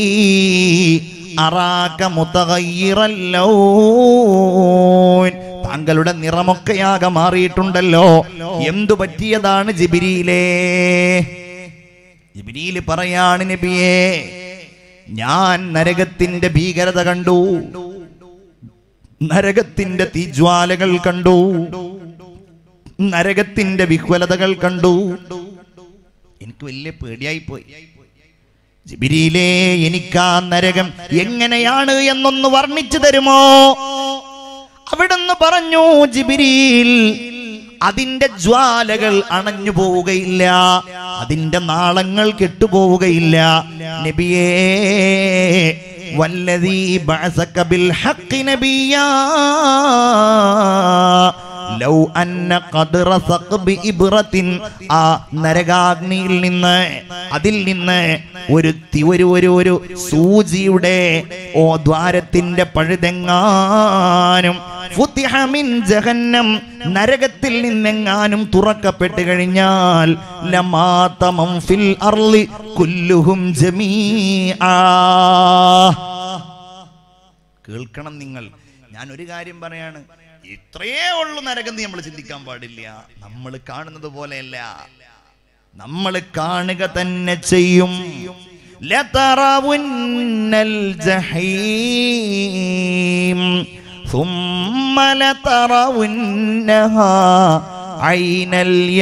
അറാക മുതഗയ്യിറല്ലോ താങ്കളുടെ നിറമൊക്കെയാകെ മാറിയിട്ടുണ്ടല്ലോ എന്തു പറ്റിയതാണ് ജിബിരിയിലേ ജിബ്രീല് പറയാണ് നബിയേ ഞാൻ നരകത്തിന്റെ ഭീകരത കണ്ടു നരകത്തിന്റെ തീജ്വാലകൾ കണ്ടു നരകത്തിന്റെ വിഹ്വലതകൾ കണ്ടു എനിക്ക് വലിയ പേടിയായി പോയി ജിബിരിയിലേ എനിക്കാ നരകം എങ്ങനെയാണ് എന്നൊന്ന് വർണ്ണിച്ചു തരുമോ അവിടുന്ന് പറഞ്ഞു ജിബിരിയിൽ അതിന്റെ ജ്വാലകൾ അണഞ്ഞു പോവുകയില്ല അതിന്റെ നാളങ്ങൾ കെട്ടുപോവുകയില്ല നബിയേ വല്ലതീ ബഅസക ബിൽ ഹഖ് നബിയാ ലൗ അന്ന ഖദ്റ സഖ്ബി ഇബ്റത്തിൻ ആ നരകാഗ്നിയിൽ നിന്ന് അതിൽ നിന്ന് ഒരു തി- ഒരു ഒരു ഒരു സൂചിയുടെ ഓ ദ്വാരത്തിന്റെ പഴുതെങ്ങാനും ഫുത്തിഹ മിൻ ജഹന്നം നരകത്തിൽ നിന്നെങ്ങാനും തുറക്കപ്പെട്ട് കഴിഞ്ഞാൽ ലമാതമം ഫിൽ അർളി കുല്ലുഹും ജമീആ കേൾക്കണം നിങ്ങൾ ഞാൻ ഒരു കാര്യം പറയാണ് ഇത്രയേ ഉള്ളൂ നരകം നമ്മൾ ചിന്തിക്കാൻ പാടില്ല നമ്മൾ കാണുന്നത് പോലെയല്ല നമ്മൾ കാണുക തന്നെ ചെയ്യും ലതറവുന്നൽ ജഹീം ثم لترونها عين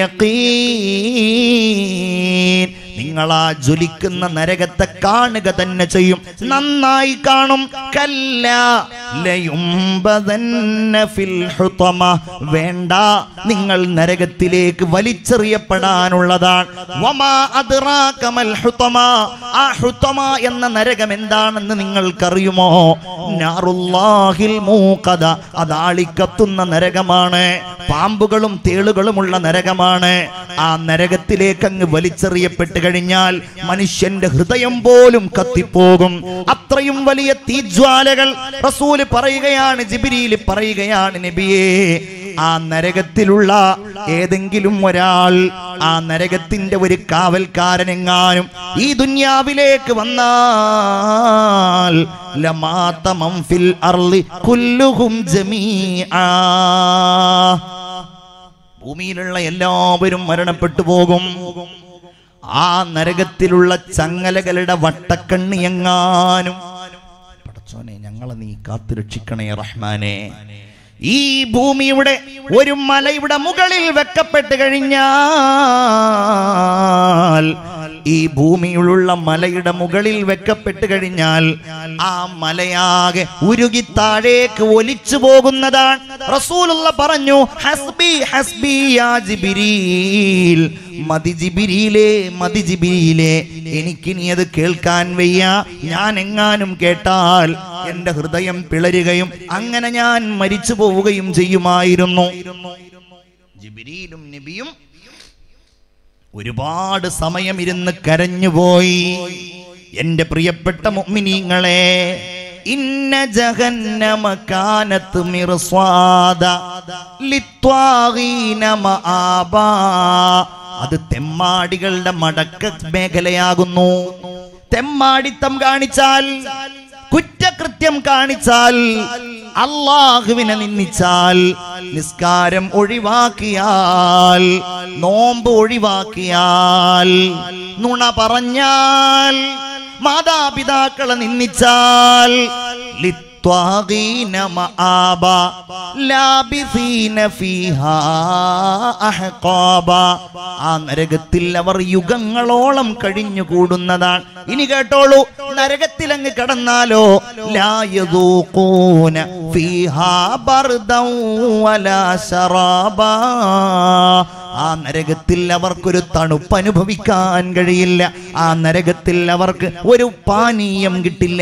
اليقين നിങ്ങൾ ആ ജ്വലിക്കുന്ന നരകത്തെ കാണുക തന്നെ ചെയ്യും നന്നായി കാണും കല്ല ലയുംബദന്ന ഫിൽ ഹുതമ. വേണ്ട നിങ്ങൾ നരകത്തിലേക്ക് വലിച്ചെറിയപ്പെടാനുള്ളതാണ് വമാ അദ്റാക മൽ ഹുതമ. ആ ഹുതമ എന്ന നരകം എന്താണെന്ന് നിങ്ങൾക്കറിയുമോ നാറുല്ലാഹിൽ മൂഖദ അതാളിക്കത്തുന്ന നരകമാണ് പാമ്പുകളും തേളുകളുമുള്ള നരകമാണ് ആ നരകത്തിലേക്ക് അങ്ങ് വലിച്ചെറിയപ്പെട്ട് കഴിഞ്ഞാൽ മനുഷ്യന്റെ ഹൃദയം പോലും കത്തിപ്പോകും അത്രയും വലിയ തീജ്വാലകൾ റസൂല് പറയുകയാണ് ജിബിരിയിൽ പറയുകയാണ് നബിയേ ആ നരകത്തിലുള്ള ഏതെങ്കിലും ഒരാൾ ആ നരകത്തിന്റെ ഒരു കാവൽക്കാരനെങ്ങാനും ഈ ദുന്യാവിലേക്ക് വന്നാൽ ലമാത മൻ ഫിൽ അർളി കുല്ലുഹും ജമീആ ഭൂമിയിലുള്ള എല്ലാവരും മരണപ്പെട്ടു പോകും ആ നരകത്തിലുള്ള ചങ്ങലകളുടെ വട്ടക്കണ്ണി എങ്ങാനും പടച്ചോനെ ഞങ്ങളെ നീ കാത്തു രക്ഷിക്കണേ റഹ്മാനെ ഈ ഭൂമിയുടെ ഒരു മലയുടെ മുകളിൽ വെക്കപ്പെട്ട് കഴിഞ്ഞാൽ ഈ ഭൂമിയിലുള്ള മലയുടെ മുകളിൽ വെക്കപ്പെട്ട് കഴിഞ്ഞാൽ ആ മലയാകെ ഉരുകി താഴേക്ക് ഒലിച്ചു പോകുന്നതാണ് റസൂലുള്ള പറഞ്ഞു ഹസ്ബി ഹസ്ബി യാ ജിബിരീൽ മതി ജിബിരിയിലെ മതി ജിബിരിയിലെ എനിക്കിനി അത് കേൾക്കാൻ വയ്യ ഞാൻ എങ്ങാനും കേട്ടാൽ എന്റെ ഹൃദയം പിളരുകയും അങ്ങനെ ഞാൻ മരിച്ചു പോവുകയും ചെയ്യുമായിരുന്നു ജിബിരിയിലും നബിയും ഒരുപാട് സമയം ഇരുന്ന് കരഞ്ഞുപോയി എന്റെ പ്രിയപ്പെട്ട മുഅ്മിനീങ്ങളെ ഇന്ന ജഹന്നമ കാനത്ത് മിർസ്വാദ ലിത്വാഗീന മആബാ അത് തെമ്മാടികളുടെ മടക്ക മേഖലയാകുന്നു തെമ്മാടിത്തം കാണിച്ചാൽ കുറ്റകൃത്യം കാണിച്ചാൽ അള്ളാഹുവിനെ നിന്ദിച്ചാൽ നിസ്കാരം ഒഴിവാക്കിയാൽ നോമ്പ് ഒഴിവാക്കിയാൽ നുണ പറഞ്ഞാൽ മാതാപിതാക്കളെ നിന്ദിച്ചാൽ للطاغين مآبا لابثين فيها أحقابا ആ നരകത്തിൽ അവർ യുഗങ്ങളോളം കഴിഞ്ഞുകൂടുന്നതാണ് ഇനി കേട്ടോളൂ നരകത്തിൽ അങ്ങ് കടന്നാലോ ലായദൂഖൂന ഫീഹാ ബർദൻ വലാ ശറാബാ ആ നരകത്തിൽ അവർക്കൊരു തണുപ്പ് അനുഭവിക്കാൻ കഴിയില്ല ആ നരകത്തിൽ അവർക്ക് ഒരു പാനീയം കിട്ടില്ല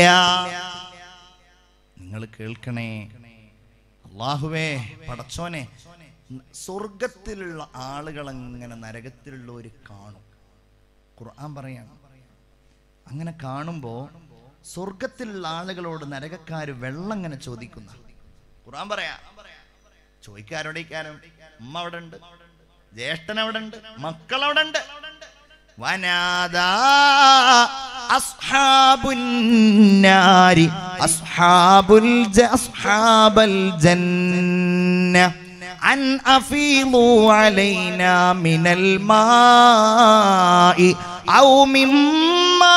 നിങ്ങൾ കേൾക്കണേ അള്ളാഹുവേ പടച്ചോനെ സ്വർഗത്തിലുള്ള ആളുകൾ അങ്ങനെ നരകത്തിലുള്ളവർ കാണും ഖുർആൻ പറയാണ് അങ്ങനെ കാണുമ്പോൾ സ്വർഗത്തിലുള്ള ആളുകളോട് നരകക്കാര് വെള്ളം ഇങ്ങനെ ചോദിക്കുന്ന ഖുർആൻ പറയാ ചോദിക്കാരോടേക്കാനും ഉമ്മ അവിടെ ഉണ്ട് ജ്യേഷ്ഠൻ അവിടെ ഉണ്ട് മക്കൾ അവിടെ ഉണ്ട് വനാദാ അസ്ഹാബുൻ നാരി അസ്ഹാബുൽ ജ- അസ്ഹാബൽ ജന്ന അൻ അഫീളു അലൈനാ മിനൽ മാഇ ഔ മിമ്മാ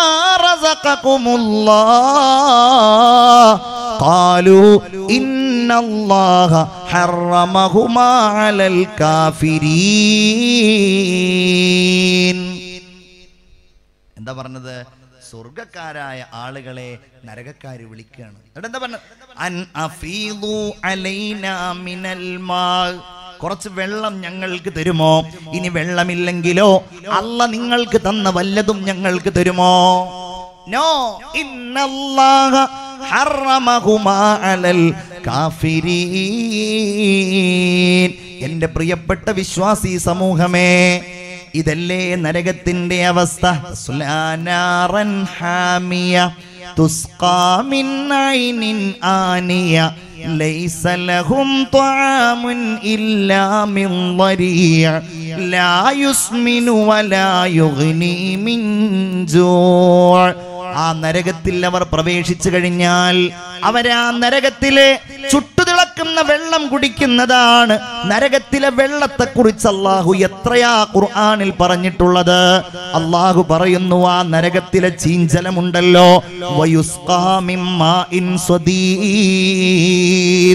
റസഖകുമുല്ലാഹ് قالوا إن الله حرمهما على الكافرين എന്താ പറഞ്ഞത് സ്വർഗക്കാരായ ആളുകളെ നരകക്കാര് വിളിക്കുകയാണ് എന്നിട്ട് എന്താ പറഞ്ഞത് അൻ അഫീദു അലൈനാ മിനൽ മാ കുറച്ച് വെള്ളം ഞങ്ങൾക്ക് തരുമോ ഇനി വെള്ളമില്ലെങ്കിലോ അല്ല നിങ്ങൾക്ക് തന്ന വല്ലതും ഞങ്ങൾക്ക് തരുമോ നോ ഇന്നല്ലാഹ ഹറമഹുമാ അലൽ കാഫിരീൻ എന്റെ പ്രിയപ്പെട്ട വിശ്വാസി സമൂഹമേ ഇതല്ലേ നരകത്തിന്റെ അവസ്ഥ സുലാനാറൻ ഹാമിയ തുസ്കാ മിൻ ഐനിൻ ആനിയ ലൈസ ലഹും ത്വആമുൻ ഇല്ലാ മിൻ ളരീഅ ലാ യുസ്മിനു വലാ യുഗ്നി മിൻ ജൂഅ ആ നരകത്തിൽ അവർ പ്രവേശിച്ചു കഴിഞ്ഞാൽ അവരാ നരകത്തിലെ ചുട്ടുതിളക്കുന്ന വെള്ളം കുടിക്കുന്നതാണ് നരകത്തിലെ വെള്ളത്തെ കുറിച്ച് അള്ളാഹു എത്രയാ ഖുർആനിൽ പറഞ്ഞിട്ടുള്ളത് അള്ളാഹു പറയുന്നു ആ നരകത്തിലെ ചീഞ്ചലമുണ്ടല്ലോ വയുസ്കാ മിൻ മാഇൻ സ്വദീദ്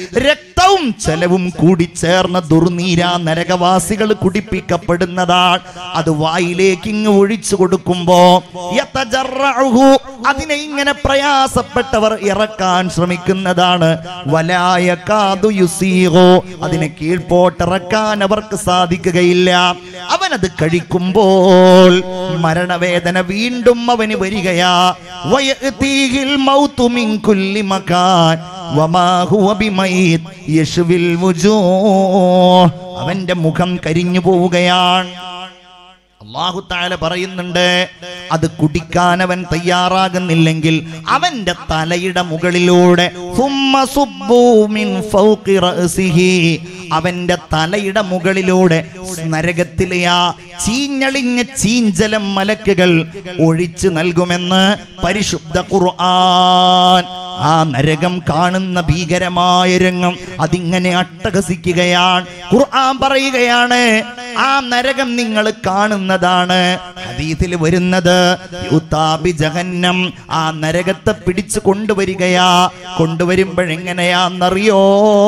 രക്തവും ചെലവും കൂടി ചേർന്ന ദുർനീരാ നരകവാസികൾ കുടിപ്പിക്കപ്പെടുന്നതാണ് അത് വായിലേക്ക് ഇങ്ങ് ഒഴിച്ചു കൊടുക്കുമ്പോ യതജറഉഹു, അതിനെ ഇങ്ങനെ പ്രയാസപ്പെട്ടവർ ഇറക്കാൻ ശ്രമിക്കുന്നതാണ് വലായ കാതു യുസീഹോ അതിനെ കീഴ്പോട്ടിറക്കാൻ അവർക്ക് സാധിക്കുകയില്ല അവനത് കഴിക്കുമ്പോൾ മരണവേദന വീണ്ടും അവന് വരികയാ വയഅ്തീഹിൽ മൗതു മിൻ കുല്ലി മകാൻ വമാ ഹുവ ബിമൈത് യശ്വിൽ വുജൂഹ് അവന്റെ മുഖം കരിഞ്ഞു പോവുകയാണ് അള്ളാഹു താല പറയുന്നുണ്ട് അത് കുടിക്കാൻ അവൻ തയ്യാറാകുന്നില്ലെങ്കിൽ അവന്റെ തലയുടെ മുകളിലൂടെ ثم صبوا من فوق رأسه. അവന്റെ തലയുടെ മുകളിലൂടെ നരകത്തിലെ ആ ചീഞ്ഞളിഞ്ഞ ചീഞ്ചലം മലക്കുകൾ ഒഴിച്ചു നൽകുമെന്ന് പരിശുദ്ധ ഖുർആൻ ആ നരകം കാണുന്ന ഭീകരമായ രംഗം അതിങ്ങനെ അട്ടഹസിക്കുകയാണ് ഖുർആൻ പറയുകയാണ് ആ നരകം നിങ്ങൾ കാണുന്നതാണ് ഹദീസിൽ വരുന്നത് യൂത്താബി ജഹന്നം ആ നരകത്തെ പിടിച്ചു കൊണ്ടുവരികയാ കൊണ്ടുവരുമ്പോഴെങ്ങനെയാന്നറിയോ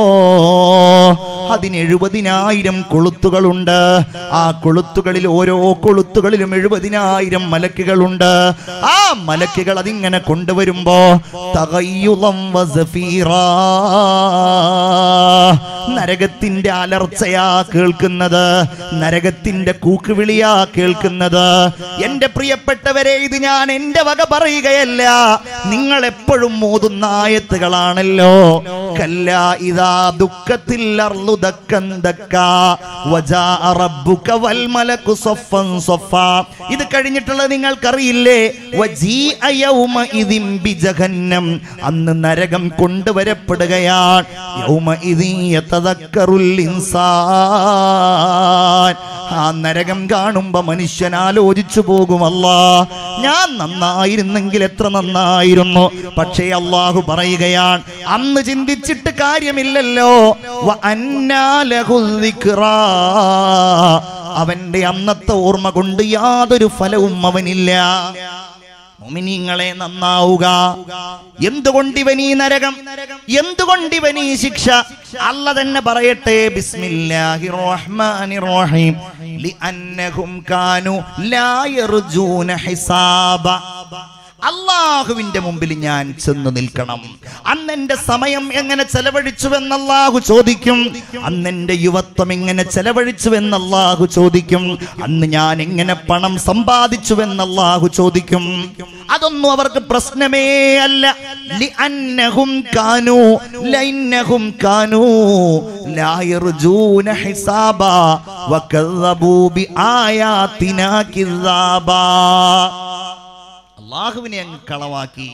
അതിന് എഴുപതിനായിരം കൊളുത്തുകളുണ്ട് ആ കൊളുത്തുകളിൽ ഓരോ കൊളുത്തുകളിലും എഴുപതിനായിരം മലക്കുകളുണ്ട് ആ മലക്കുകൾ അതിങ്ങനെ കൊണ്ടുവരുമ്പോ തകയ്യുളം വസഫീറാ നരകത്തിന്റെ അലർച്ചയാ കേൾക്കുന്നത് നരകത്തിന്റെ കൂക്കുവിളിയാ കേൾക്കുന്നത് എന്റെ പ്രിയപ്പെട്ടവരെ ഇത് ഞാൻ എന്റെ വക പറയുകയല്ല നിങ്ങൾ എപ്പോഴും മോതുന്ന ആയത്തുകളാണല്ലോ കല്ല ഇതാ ദുഃഖത്തിൽ ഇത് കഴിഞ്ഞിട്ടുള്ളത് നിങ്ങൾക്കറിയില്ലേ വജീഅ യൗമഇദിൻ ബിജഹന്നം. അന്ന് നരകം കൊണ്ടുവരപ്പെടുകയാണ് യൗമഇദിൻ യതദക്കറുൽ ഇൻസാൻ ആ നരകം കാണുമ്പോ മനുഷ്യൻ ആലോചിച്ചു പോകുമല്ല ഞാൻ നന്നായിരുന്നെങ്കിൽ എത്ര നന്നായിരുന്നു പക്ഷേ അള്ളാഹു പറയുകയാണ് അന്ന് ചിന്തിച്ചിട്ട് കാര്യമില്ലല്ലോ വ അന്നാ ലഹു ദിക്റാ. അവന്റെ അന്നത്തെ ഓർമ്മ കൊണ്ട് യാതൊരു ഫലവും അവനില്ല മുഅ്മിനീങ്ങളെ നന്നാവുക എന്തുകൊണ്ട് ഇവൻ ഈ നരകം എന്തുകൊണ്ട് ഇവൻ ഈ ശിക്ഷ അല്ല തന്നെ പറയട്ടെ ബിസ്മില്ലാഹിർ റഹ്മാനിർ റഹീം ലിഅന്നഹും കാനു ലാ യർജൂന ഹിസാബ അള്ളാഹുവിന്റെ മുമ്പിൽ ഞാൻ ചെന്ന് നിൽക്കണം അന്ന് എന്റെ സമയം എങ്ങനെ ചെലവഴിച്ചുവെന്ന് അള്ളാഹു ചോദിക്കും അന്ന് എന്റെ യുവത്വം എങ്ങനെ ചെലവഴിച്ചുവെന്ന് അള്ളാഹു ചോദിക്കും അന്ന് ഞാൻ എങ്ങനെ പണം സമ്പാദിച്ചുവെന്ന് അള്ളാഹു ചോദിക്കും അതൊന്നും അവർക്ക് പ്രശ്നമേ അല്ല ലിഅന്നഹും കാനൂ ലൈന്നഹും കാനൂ ലാ യർജൂന ഹിസാബാ വകذبൂ ബിആയാതിനാ കിസാബാ അള്ളാഹുവിനെ അങ്ങ് കളവാക്കി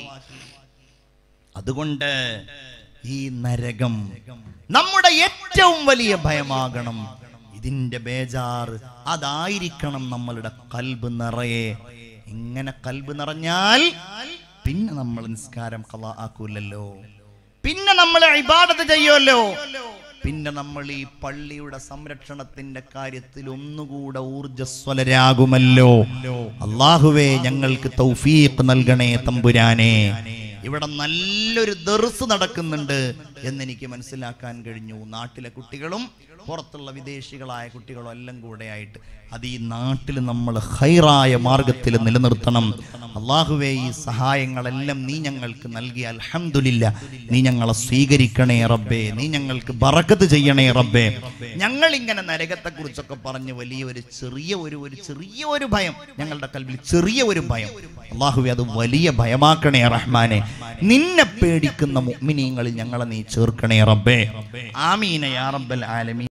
അതുകൊണ്ട് ഈ നരകം നമ്മുടെ ഏറ്റവും വലിയ ഭയമാകണം ഇതിന്റെ ബേജാറ് അതായിരിക്കണം നമ്മളുടെ കൽബ് നിറയെ ഇങ്ങനെ കൽബ് നിറഞ്ഞാൽ പിന്നെ നമ്മൾ നിസ്കാരം കള ആക്കൂലല്ലോ പിന്നെ നമ്മൾ ഇബാദത്ത് ചെയ്യുമല്ലോ പിന്നെ നമ്മൾ ഈ പള്ളിയുടെ സംരക്ഷണത്തിന്റെ കാര്യത്തിൽ ഒന്നുകൂടെ ഊർജസ്വലരാകുമല്ലോ അള്ളാഹുവേ ഞങ്ങൾക്ക് തൗഫീഖ് നൽകണേ തമ്പുരാനെ ഇവിടെ നല്ലൊരു ദർസ് നടക്കുന്നുണ്ട് എന്നെനിക്ക് മനസ്സിലാക്കാൻ കഴിഞ്ഞു നാട്ടിലെ കുട്ടികളും പുറത്തുള്ള വിദേശികളായ കുട്ടികളും എല്ലാം കൂടെ ആയിട്ട് അത് ഈ നാട്ടിൽ നമ്മൾ ഹൈറായ മാർഗത്തിൽ നിലനിർത്തണം അള്ളാഹുവേ ഈ സഹായങ്ങളെല്ലാം നീ ഞങ്ങൾക്ക് നൽകി അൽഹംദുലില്ല നീ ഞങ്ങളെ സ്വീകരിക്കണേ റബ്ബേ നീ ഞങ്ങൾക്ക് ബറക്കത്ത് ചെയ്യണേ റബ്ബേ ഞങ്ങൾ ഇങ്ങനെ നരകത്തെ കുറിച്ചൊക്കെ പറഞ്ഞ് വലിയ ഒരു ചെറിയ ഒരു ഒരു ചെറിയ ഒരു ഭയം ഞങ്ങളുടെ കൽവിൽ ചെറിയ ഒരു ഭയം അള്ളാഹുവെ അത് വലിയ ഭയമാക്കണേ റഹ്മാനെ നിന്നെ പേടിക്കുന്ന മുഅ്മിനീങ്ങളിൽ ഞങ്ങളെ നീ ചേർക്കണേ റബ്ബേ ആമീന യാ റബ്ബൽ ആലമീൻ